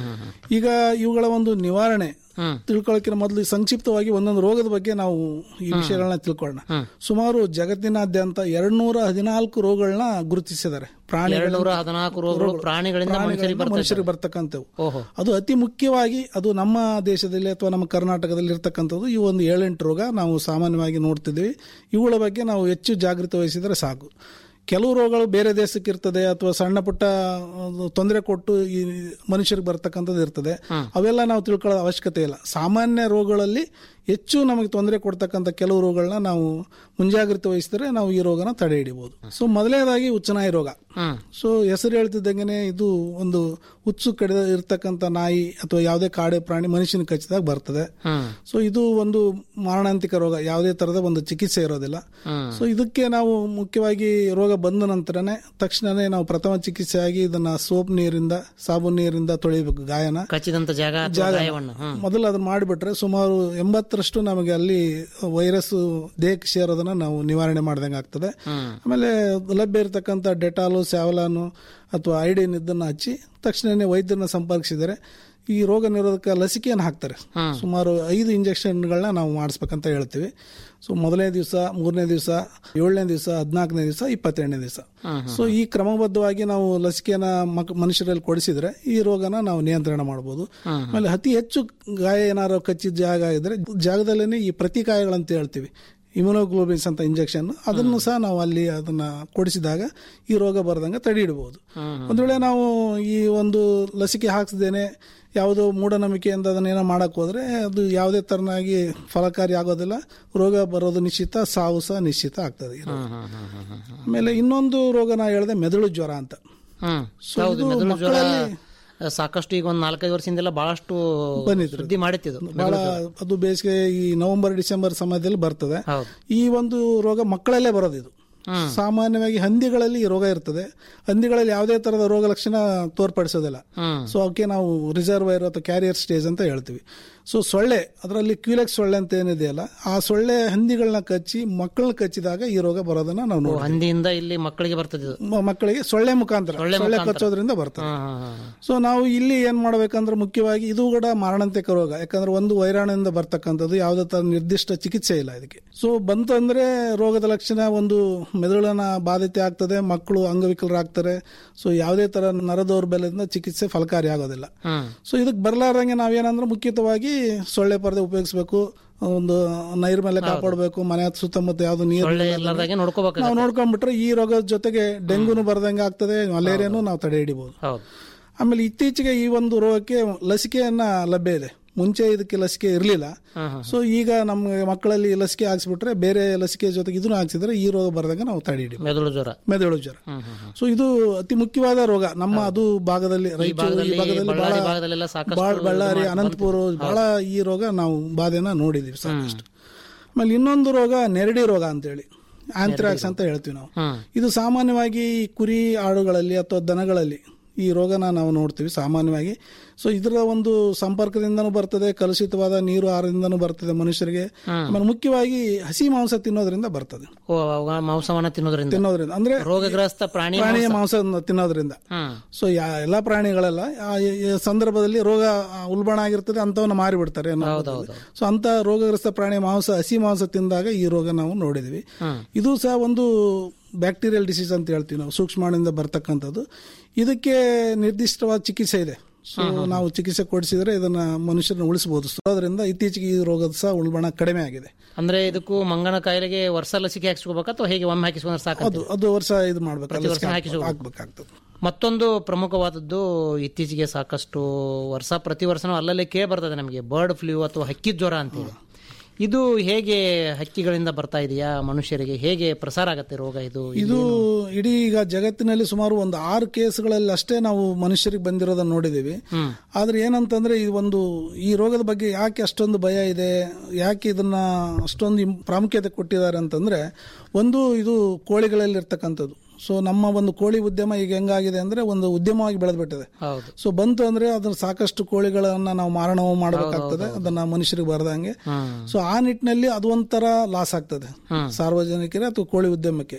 ಈಗ ಇವುಗಳ ಒಂದು ನಿವಾರಣೆ ತಿಳ್ಕೊಳ್ಳೋಕೆ ಮೊದಲು ಸಂಕ್ಷಿಪ್ತವಾಗಿ ಒಂದೊಂದು ರೋಗದ ಬಗ್ಗೆ ನಾವು ಈ ವಿಷಯಗಳನ್ನ ತಿಳ್ಕೊಳ್ಳೋಣ ಸುಮಾರು ಜಗತ್ತಿನಾದ್ಯಂತ ಎರಡ್ನೂರ ಹದಿನಾಲ್ಕು ರೋಗಗಳನ್ನ ಗುರುತಿಸಿದ್ದಾರೆ ಎರಡ್ನೂರ ಹದಿನಾಲ್ಕು ರೋಗಗಳು ಪ್ರಾಣಿಗಳಿಂದ ಮನುಷ್ಯರಿಗೆ ಬರ್ತವೆ. ಮನುಷ್ಯರಿಗೆ ಬರ್ತಕ್ಕಂಥವು ಓಹೋ ಅದು ಅತಿ ಮುಖ್ಯವಾಗಿ ಅದು ನಮ್ಮ ದೇಶದಲ್ಲಿ ಅಥವಾ ನಮ್ಮ ಕರ್ನಾಟಕದಲ್ಲಿ ಇರ್ತಕ್ಕಂಥದ್ದು ಈ ಒಂದು ಏಳೆಂಟು ರೋಗ ನಾವು ಸಾಮಾನ್ಯವಾಗಿ ನೋಡ್ತಿದ್ದೀವಿ ಇವುಗಳ ಬಗ್ಗೆ ನಾವು ಹೆಚ್ಚು ಜಾಗೃತಿ ವಹಿಸಿದರೆ ಸಾಕು ಕೆಲವು ರೋಗಗಳು ಬೇರೆ ದೇಶಕ್ಕೆ ಇರ್ತದೆ ಅಥವಾ ಸಣ್ಣ ಪುಟ್ಟ ತೊಂದರೆ ಕೊಟ್ಟು ಈ ಮನುಷ್ಯರಿಗೆ ಬರ್ತಕ್ಕಂಥದ್ದು ಇರ್ತದೆ ಅವೆಲ್ಲ ನಾವು ತಿಳ್ಕೊಳ್ಳೋ ಅವಶ್ಯಕತೆ ಇಲ್ಲ ಸಾಮಾನ್ಯ ರೋಗಗಳಲ್ಲಿ ಹೆಚ್ಚು ನಮಗೆ ತೊಂದರೆ ಕೊಡ್ತಕ್ಕಂಥ ಕೆಲವು ರೋಗಗಳನ್ನ ನಾವು ಮುಂಜಾಗ್ರತೆ ವಹಿಸಿದ್ರೆ ನಾವು ಈ ರೋಗನ ತಡೆ ಹಿಡಿಬಹುದು ಸೊ ಮೊದಲನೇದಾಗಿ ಉಚ್ಚನಾಯಿ ರೋಗ ಸೊ ಹೆಸರು ಹೇಳ್ತಿದ್ದಂಗೆ ಇದು ಒಂದು ಹುಚ್ಚು ಕಡಿದ ಇರ್ತಕ್ಕಂಥ ನಾಯಿ ಅಥವಾ ಯಾವುದೇ ಕಾಡೆ ಪ್ರಾಣಿ ಮನುಷ್ಯನ ಕಚ್ಚಿದಾಗ ಬರ್ತದೆ ಸೊ ಇದು ಒಂದು ಮಾರಣಾಂತಿಕ ರೋಗ ಯಾವುದೇ ತರದ ಒಂದು ಚಿಕಿತ್ಸೆ ಇರೋದಿಲ್ಲ ಸೊ ಇದಕ್ಕೆ ನಾವು ಮುಖ್ಯವಾಗಿ ರೋಗ ಬಂದ ನಂತರನೇ ತಕ್ಷಣನೇ ನಾವು ಪ್ರಥಮ ಚಿಕಿತ್ಸೆಯಾಗಿ ಇದನ್ನ ಸೋಪ್ ನೀರಿಂದ ಸಾಬೂನ್ ನೀರಿಂದ ತೊಳಿಬೇಕು ಗಾಯನ ಕಚ್ಚಿದಂತ ಜಾಗ ಅಥವಾ ಜಾಗ ಗಾಯವನ್ನು ಹ್ಮ್. ಮೊದಲು ಅದನ್ನ ಮಾಡಿಬಿಟ್ರೆ ಸುಮಾರು ಎಂಬತ್ತರಿಂದ ಎಂಬತ್ತರಷ್ಟು ನಮಗೆ ಅಲ್ಲಿ ವೈರಸ್ ದೇಹಕ್ಕೆ ಸೇರೋದನ್ನ ನಾವು ನಿವಾರಣೆ ಮಾಡ್ದಂಗೆ ಆಗ್ತದೆ ಆಮೇಲೆ ಲಭ್ಯ ಇರತಕ್ಕಂಥ ಡೆಟಾಲು ಸ್ಯಾವಲಾನು ಅಥವಾ ಐಡಿನ್ ಇದನ್ನ ಹಚ್ಚಿ ತಕ್ಷಣನೇ ವೈದ್ಯರನ್ನ ಸಂಪರ್ಕಿಸಿದರೆ ಈ ರೋಗ ನಿರೋಧಕ ಲಸಿಕೆಯನ್ನು ಹಾಕ್ತಾರೆ ಸುಮಾರು ಐದು ಇಂಜೆಕ್ಷನ್ಗಳನ್ನ ನಾವು ಮಾಡಿಸ್ಬೇಕಂತ ಹೇಳ್ತೀವಿ ಸೊ ಮೊದಲನೇ ದಿವಸ ಮೂರನೇ ದಿವಸ ಏಳನೇ ದಿವಸ ಹದಿನಾಲ್ಕನೇ ದಿವಸ ಇಪ್ಪತ್ತೆರಡನೇ ದಿವಸ ಸೊ ಈ ಕ್ರಮಬದ್ಧವಾಗಿ ನಾವು ಲಸಿಕೆನ ಮಕ್ ಮನುಷ್ಯರಲ್ಲಿ ಕೊಡಿಸಿದ್ರೆ ಈ ರೋಗನ ನಾವು ನಿಯಂತ್ರಣ ಮಾಡಬಹುದು ಆಮೇಲೆ ಅತಿ ಹೆಚ್ಚು ಗಾಯ ಏನಾದ್ರು ಕಚ್ಚಿದ ಜಾಗ ಇದ್ರೆ ಜಾಗದಲ್ಲೇ ಈ ಪ್ರತಿಕಾಯಗಳಂತ ಹೇಳ್ತೀವಿ ಇಮ್ಯುನೋಗ್ಲೋಬಿನ್ಸ್ ಅಂತ ಇಂಜೆಕ್ಷನ್ ಅದನ್ನು ಸಹ ನಾವು ಅಲ್ಲಿ ಅದನ್ನ ಕೊಡಿಸಿದಾಗ ಈ ರೋಗ ಬರದಂಗೆ ತಡೆ ಇಡಬಹುದು ಒಂದ್ ವೇಳೆ ನಾವು ಈ ಒಂದು ಲಸಿಕೆ ಹಾಕ್ಸ್ದೇನೆ ಯಾವುದೋ ಮೂಢನಂಬಿಕೆಯಿಂದ ಅದನ್ನೇನೋ ಮಾಡಕ್ ಹೋದ್ರೆ ಅದು ಯಾವುದೇ ತರನಾಗಿ ಫಲಕಾರಿ ಆಗೋದಿಲ್ಲ ರೋಗ ಬರೋದು ನಿಶ್ಚಿತ ಸಾವು ಸಹ ನಿಶ್ಚಿತ ಆಗ್ತದೆ ಈ ರೋಗ. ಆಮೇಲೆ ಇನ್ನೊಂದು ರೋಗ ನಾ ಹೇಳಿದೆ ಮೆದುಳು ಜ್ವರ ಅಂತ ಹ್ಮ್ So ಹೌದು ಇದು ಮೆದುಳು ಜ್ವರ ಮಕ್ಕಳಲ್ಲಿ- ಸಾಕಷ್ಟು ಈಗ ಒಂದ್ ನಾಲ್ಕೈದು ವರ್ಷದಿಂದೆಲ್ಲ ಬಹಳಷ್ಟು ಬಂದಿತ್ತು. ಸುದ್ದಿ ಮಾಡಿತ್ತಿದ್ದು ಬಹಳ ಅದು ಬೇಸಿಗೆ ಈ ನವೆಂಬರ್ ಡಿಸೆಂಬರ್ ಸಮಯದಲ್ಲಿ ಬರ್ತದೆ ಈ ಒಂದು ರೋಗ ಮಕ್ಕಳಲ್ಲೇ ಬರೋದು ಇದು ಸಾಮಾನ್ಯವಾಗಿ ಹಂದಿಗಳಲ್ಲಿ ಈ ರೋಗ ಇರ್ತದೆ ಹಂದಿಗಳಲ್ಲಿ ಯಾವುದೇ ತರದ ರೋಗ ಲಕ್ಷಣ ತೋರ್ಪಡಿಸೋದಿಲ್ಲ ಸೊ ಅವಕ್ಕೆ ನಾವು ರಿಸರ್ವೈರ್ ಅಥವಾ ಕ್ಯಾರಿಯರ್ ಸ್ಟೇಜ್ ಅಂತ ಹೇಳ್ತೀವಿ ಸೊ ಸೊಳ್ಳೆ ಅದರಲ್ಲಿ ಕ್ಯೂಲೆಕ್ಸ್ ಸೊಳ್ಳೆ ಅಂತ ಏನಿದೆಯಲ್ಲ ಆ ಸೊಳ್ಳೆ ಹಂದಿಗಳನ್ನ ಕಚ್ಚಿ ಮಕ್ಕಳನ್ನ ಕಚ್ಚಿದಾಗ ಈ ರೋಗ ಬರೋದನ್ನ ನಾವು ಓ, ನೋಡ್ತೀವಿ ಹಂದಿಯಿಂದ ಇಲ್ಲಿ ಮಕ್ಕಳಿಗೆ ಬರ್ತದೆ ಇದು. ಮ- ಮಕ್ಕಳಿಗೆ ಸೊಳ್ಳೆ ಮುಖಾಂತರ ಸೊಳ್ಳೆ ಸೊಳ್ಳೆ ಮುಖಾಂತರ. ಕಚ್ಚೋದ್ರಿಂದ ಬರ್ತದೆ ಹಾ, ಹಾ, ಹಾ. ಸೊ ನಾವು ಇಲ್ಲಿ ಏನ್ ಮಾಡ್ಬೇಕಂದ್ರೆ ಮುಖ್ಯವಾಗಿ ಇದು ಕೂಡ ಮಾರಣಾಂತಿಕ ರೋಗ ಯಾಕಂದ್ರೆ ಒಂದು ವೈರಾಣುವಿಂದ ಬರ್ತಕ್ಕಂಥದ್ದು ಯಾವುದೇ ತರ ನಿರ್ದಿಷ್ಟ ಚಿಕಿತ್ಸೆ ಇಲ್ಲ ಇದಕ್ಕೆ ಸೊ ಬಂತಂದ್ರೆ ರೋಗದ ಲಕ್ಷಣ ಒಂದು ಮೆದುಳಿನ ಬಾಧಿತ ಆಗ್ತದೆ ಮಕ್ಕಳು ಅಂಗವಿಕಲರಾಗ್ತಾರೆ ಸೊ ಯಾವುದೇ ತರ ನರ ದೌರ್ಬಲ್ಯದಿಂದ ಚಿಕಿತ್ಸೆ ಫಲಕಾರಿ ಆಗೋದಿಲ್ಲ ಹ್ಮ್ ಸೊ ಇದಕ್ಕೆ ಬರಲಾರ್ದಂಗೆ ನಾವೇನಂದ್ರೆ ಮುಖ್ಯವಾಗಿ ಸೊಳ್ಳೆ ಪರದೆ ಉಪಯೋಗಿಸಬೇಕು ಒಂದು ನೈರ್ಮಲ್ಯ ಕಾಪಾಡಬೇಕು ಮನೆ ಸುತ್ತಮುತ್ತ ಯಾವ್ದು ನೀರು ಸೊಳ್ಳೆ ಇರ್ಲಾರ್ದಾಗೆ ನೋಡ್ಕೋಬೇಕು ನಾವು ನೋಡ್ಕೊಂಡ್ಬಿಟ್ರೆ ಈ ರೋಗದ ಜೊತೆಗೆ ಡೆಂಗುನು ಬರ್ದಂಗೆ ಆಗ್ತದೆ ಮಲೇರಿಯಾನು ನಾವು ತಡೆ ಹಿಡಿಬಹುದು ಹೌದು ಆಮೇಲೆ ಇತ್ತೀಚೆಗೆ ಈ ಒಂದು ರೋಗಕ್ಕೆ ಲಸಿಕೆಯನ್ನ ಲಭ್ಯ ಇದೆ ಮುಂಚೆ ಇದಕ್ಕೆ ಲಸಿಕೆ ಇರಲಿಲ್ಲ ಸೊ ಈಗ ನಮ್ಮ ಮಕ್ಕಳಲ್ಲಿ ಲಸಿಕೆ ಹಾಕ್ಸ್ಬಿಟ್ರೆ ಬೇರೆ ಲಸಿಕೆ ಜೊತೆಗೆ ಇದನ್ನು ಹಾಕ್ಸಿದ್ರೆ ಈ ರೋಗ ಬರ್ದಂಗೆ ನಾವು ತಡೆ ಹಿಡಿಬಹುದು ಮೆದುಳು ಜ್ವರ ಮೆದುಳು ಜ್ವರ ಸೊ ಇದು ಅತಿ ಮುಖ್ಯವಾದ ರೋಗ ನಮ್ಮ ಅದು ಭಾಗದಲ್ಲಿ ರಾಯಚೂರು ಈ ಭಾಗದಲ್ಲಿ, ಭಾಗದಲ್ಲಿ ಬಳ್ಳಾರಿ ಬಹಳ ಭಾಗದಲ್ಲೆಲ್ಲ ಸಾಕಷ್ಟು ಬಾಳ್- ಬಳ್ಳಾರಿ ಇದು ಮಾಡ್- ಅನಂತಪುರ ಬಹಳ ಈ ರೋಗ ನಾವು ಬಾಧೆನ ನೋಡಿದೀವಿ ಸಾಕಷ್ಟು ಆಮೇಲೆ ಇನ್ನೊಂದು ರೋಗ ನೆರಡಿ ರೋಗ ಅಂತೇಳಿ ಆಂಥ್ರಾಕ್ಸ್ ಅಂತ ಹೇಳ್ತೀವಿ ನಾವು ಇದು ಸಾಮಾನ್ಯವಾಗಿ ಈ ಕುರಿ ಆಡುಗಳಲ್ಲಿ ಅಥವಾ ದನಗಳಲ್ಲಿ ಈ ರೋಗನ ನಾವು ನೋಡ್ತೀವಿ ಸಾಮಾನ್ಯವಾಗಿ ಸೊ ಇದರ ಒಂದು ಸಂಪರ್ಕದಿಂದನೂ ಬರ್ತದೆ ಕಲುಷಿತವಾದ ನೀರು ಆಹಾರದಿಂದನೂ ಬರ್ತದೆ ಮನುಷ್ಯರಿಗೆ ಆಮೇಲೆ ಮುಖ್ಯವಾಗಿ ಹಸಿ ಮಾಂಸ ತಿನ್ನೋದ್ರಿಂದ ಬರ್ತದೆ ಓ ಅವಾಗ ಮಾಂಸವನ್ನ ತಿನ್ನೋದ್ರಿಂದ ತಿನ್ನೋದ್ರಿಂದ ಅಂದ್ರೆ ರೋಗಗ್ರಸ್ತ ಪ್ರಾಣಿ ಪ್ರಾಣಿಯ ಮಾಂಸ. ಮಾಂಸ ತಿನ್ನೋದ್ರಿಂದ ಹ್ಮ್ ಸೊ ಯಾ- ಎಲ್ಲಾ ಪ್ರಾಣಿಗಳೆಲ್ಲ ಆ ಈ- ಈ ಸಂದರ್ಭದಲ್ಲಿ ರೋಗ ಆ, ಉಲ್ಬಣ ಆಗಿರ್ತದೆ ಅಂತವನ್ನ ಮಾರಿಬಿಡ್ತಾರೆ ಅನ್ನೋ ಪದ್ಧತಿ. ಸೊ ಅಂತ ರೋಗಗ್ರಸ್ತ ಪ್ರಾಣಿ ಮಾಂಸ ಹಸಿ ಮಾಂಸ ತಿಂದಾಗ ಈ ರೋಗ ನಾವು ನೋಡಿದ್ವಿ ಇದು ಸಹ ಒಂದು ಬ್ಯಾಕ್ಟೀರಿಯಲ್ ಡಿಸೀಸ್ ಅಂತ ಹೇಳ್ತೀವಿ ನಾವು ಸೂಕ್ಷ್ಮಾಣುವಿಂದ ಬರ್ತಕ್ಕಂಥದ್ದು ಇದಕ್ಕೆ ನಿರ್ದಿಷ್ಟವಾದ ಚಿಕಿತ್ಸೆ ಇದೆ ಸೊ ನಾವು ಚಿಕಿತ್ಸೆ ಕೊಡಿಸಿದ್ರೆ ಇದನ್ನ ಮನುಷ್ಯರನ್ನ ಉಳಿಸಬಹುದು ಸೊ ಅದರಿಂದ ಇತ್ತೀಚೆಗೆ ಈ ರೋಗದ ಸಹ ಉಲ್ಬಣ ಕಡಿಮೆ ಆಗಿದೆ ಅಂದ್ರೆ ಇದಕ್ಕೂ ಮಂಗನ ಕಾಯಿಲೆಗೆ ವರ್ಷ ಲಸಿಕೆ ಹಾಕಿಸ್ಕೋಬೇಕಾ ಅಥವಾ ಹೇಗೆ ಒಮ್ಮೆ ಹಾಕಿಸ್ಕೊಂಡ್ರೆ ಸಾಕು ಅದು ಅದು ವರ್ಷ ಇದು ಮಾಡ್ಬೇಕು ಪ್ರತಿ ವರ್ಷ ಲಸಿಕೆ ಹಾಕಿಸ್ಕೋಬೇಕು. ಹಾಕ್ಬೇಕಾಗ್ತದೆ ಮತ್ತೊಂದು ಪ್ರಮುಖವಾದದ್ದು ಇತ್ತೀಚೆಗೆ ಸಾಕಷ್ಟು ವರ್ಷ ಪ್ರತಿ ವರ್ಷನೂ ಅಲ್ಲಲ್ಲೇ ಕೇಳಿ ಬರ್ತದೆ ನಮಗೆ ಬರ್ಡ್ ಫ್ಲೂ ಅಥವಾ ಹಕ್ಕಿ ಜ್ವರ ಅಂತೇಳಿ ಇದು ಹೇಗೆ ಹಕ್ಕಿಗಳಿಂದ ಬರ್ತಾ ಇದೆಯಾ ಮನುಷ್ಯರಿಗೆ ಹೇಗೆ ಪ್ರಸಾರ ಆಗತ್ತೆ ರೋಗ ಇದು ಇದು ಇಡೀ ಈಗ ಜಗತ್ತಿನಲ್ಲಿ ಸುಮಾರು ಒಂದು ಆರು ಕೇಸ್ಗಳಲ್ಲಿ ಅಷ್ಟೇ ನಾವು ಮನುಷ್ಯರಿಗೆ ಬಂದಿರೋದನ್ನ ನೋಡಿದೀವಿ ಆದ್ರೆ ಏನಂತಂದ್ರೆ ಈ ಒಂದು ಈ ರೋಗದ ಬಗ್ಗೆ ಯಾಕೆ ಅಷ್ಟೊಂದು ಭಯ ಇದೆ ಯಾಕೆ ಇದನ್ನ ಅಷ್ಟೊಂದು ಇಂ- ಪ್ರಾಮುಖ್ಯತೆ ಕೊಟ್ಟಿದ್ದಾರೆ ಅಂತಂದ್ರೆ ಒಂದು ಇದು ಕೋಳಿಗಳಲ್ಲಿ ಇರ್ತಕ್ಕಂಥದ್ದು ಸೊ ನಮ್ಮ ಒಂದು ಕೋಳಿ ಉದ್ಯಮ ಈಗ ಹೆಂಗಾಗಿದೆ ಅಂದ್ರೆ ಒಂದು ಉದ್ಯಮವಾಗಿ ಬೆಳೆದ್ಬಿಟ್ಟಿದೆ ಹೌದು ಸೊ ಬಂತು ಅಂದ್ರೆ ಅದನ್ನ ಸಾಕಷ್ಟು ಕೋಳಿಗಳನ್ನ ನಾವು ಮಾರಣವು ಮಾಡಬೇಕಾಗ್ತದೆ ಅದನ್ನ ಮನುಷ್ಯರಿಗೆ ಬರದಂಗೆ ಸೊ ಆ ನಿಟ್ಟಿನಲ್ಲಿ ಅದು ಒಂಥರ ಲಾಸ್ ಆಗ್ತದೆ ಸಾರ್ವಜನಿಕರೇ ಅಥವಾ ಕೋಳಿ ಉದ್ಯಮಕ್ಕೆ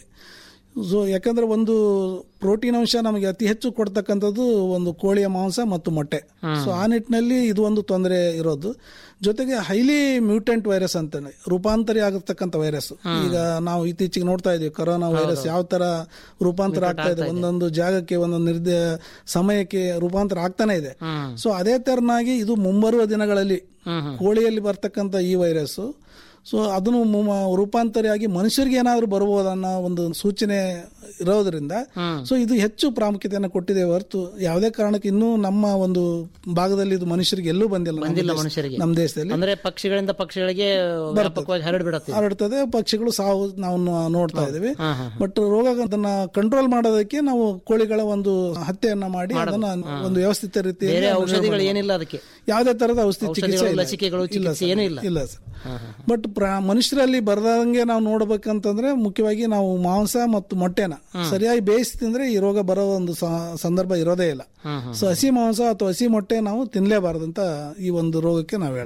ಸೊ ಯಾಕಂದ್ರೆ ಒಂದು ಪ್ರೋಟೀನ್ ಅಂಶ ನಮಗೆ ಅತಿ ಹೆಚ್ಚು ಕೊಡ್ತಕ್ಕಂಥದ್ದು ಒಂದು ಕೋಳಿಯ ಮಾಂಸ ಮತ್ತು ಮೊಟ್ಟೆ ಸೊ ಆ ನಿಟ್ಟಿನಲ್ಲಿ ಇದು ಒಂದು ತೊಂದರೆ ಇರೋದು ಜೊತೆಗೆ ಹೈಲಿ ಮ್ಯೂಟೆಂಟ್ ವೈರಸ್ ಅಂತಾನೆ ರೂಪಾಂತರಿ ಆಗಿರ್ತಕ್ಕಂಥ ವೈರಸ್ ಈಗ ನಾವು ಇತ್ತೀಚೆಗೆ ನೋಡ್ತಾ ಇದೀವಿ ಕೊರೋನಾ ವೈರಸ್ ಯಾವ ತರ ರೂಪಾಂತರ ಆಗ್ತಾ ಇದೆ ಒಂದೊಂದು ಜಾಗಕ್ಕೆ ಒಂದೊಂದು ನಿರ್ದ ಸಮಯಕ್ಕೆ ರೂಪಾಂತರ ಆಗ್ತಾನೆ ಇದೆ ಸೊ ಅದೇ ತೆರನಾಗಿ ಇದು ಮುಂಬರುವ ದಿನಗಳಲ್ಲಿ ಕೋಳಿಯಲ್ಲಿ ಬರ್ತಕ್ಕಂಥ ಈ ವೈರಸ್ ಸೊ ಅದನ್ನು ಮು- ರೂಪಾಂತರಿಯಾಗಿ ಮನುಷ್ಯರಿಗೆ ಏನಾದರೂ ಬರಬಹುದನ್ನೋ ಒಂದು ಸೂಚನೆ ಇರೋದ್ರಿಂದ ಸೊ ಇದು ಹೆಚ್ಚು ಪ್ರಾಮುಖ್ಯತೆಯನ್ನು ಕೊಟ್ಟಿದೆ ಹೊರತು ಯಾವುದೇ ಕಾರಣಕ್ಕೆ ಇನ್ನೂ ನಮ್ಮ ಒಂದು ಭಾಗದಲ್ಲಿ ಇದು ಮನುಷ್ಯರಿಗೆ ಎಲ್ಲೂ ಬಂದಿಲ್ಲ ನಮ್ಮ ಬಂದಿಲ್ಲ ದೇಶ- ಮನುಷ್ಯರಿಗೆ ನಮ್ಮ ದೇಶದಲ್ಲಿ ಅಂದ್ರೆ ಪಕ್ಷಿಗಳಿಂದ ಪಕ್ಷಿಗಳಿಗೆ ವ್ಯಾಪಕವಾಗಿ ಹರಡ್ಬಿಡತ್ತೆ ಇದು. ಹರಡ್ತದೆ ಪಕ್ಷಿಗಳು ಸಾವು ನಾವು ನೋ- ನೋಡ್ತಾ ಇದ್ದೀವಿ ಬಟ್ ರೋಗ ಅದನ್ನ ಕಂಟ್ರೋಲ್ ಮಾಡೋದಕ್ಕೆ ನಾವು ಕೋಳಿಗಳ ಒಂದು ಹತ್ಯೆಯನ್ನ ಮಾಡಿ ಅದನ್ನ ಒಂದು ವ್ಯವಸ್ಥಿತ ರೀತಿಯಲ್ಲಿ ಬೇರೆ ಅದನ್ನ ಔಷಧಿಗಳು ನಿರ್ವಹಣೆ ಏನಿಲ್ಲ ಅದಕ್ಕೆ ಯಾವುದೇ ತರದ ಔಷಧಿ ಔಷಧಿಗಳು, ಚಿಕಿತ್ಸೆ ಇಲ್ಲ. ಲಸಿಕೆಗಳು, ಇಲ್ಲ ಚಿಕಿತ್ಸೆ ಸರ್. ಏನೂ ಇಲ್ಲ. ಇಲ್ಲ ಸರ್ ಬಟ್ ಮನುಷ್ಯರಲ್ಲಿ ಬರ್ದಂಗೆ ನಾವು ನೋಡ್ಬೇಕಂತಂದ್ರೆ ಮುಖ್ಯವಾಗಿ ನಾವು ಮಾಂಸ ಮತ್ತು ಮೊಟ್ಟೆನ ಸರಿಯಾಗಿ ಬೇಯಿಸಿ ತಿಂದ್ರೆ ಈ ರೋಗ ಬರೋ ಒಂದು ಸ- ಸಂದರ್ಭ ಇರೋದೇ ಇಲ್ಲ ಸೊ ಹಸಿ ಮಾಂಸ ಅಥವಾ ಹಸಿ ಮೊಟ್ಟೆ ನಾವು ತಿನ್ಲೇಬಾರ್ದು ಅಂತ ಈ ಒಂದು ರೋಗಕ್ಕೆ ನಾವು ಹೇಳ್ತೀವಿ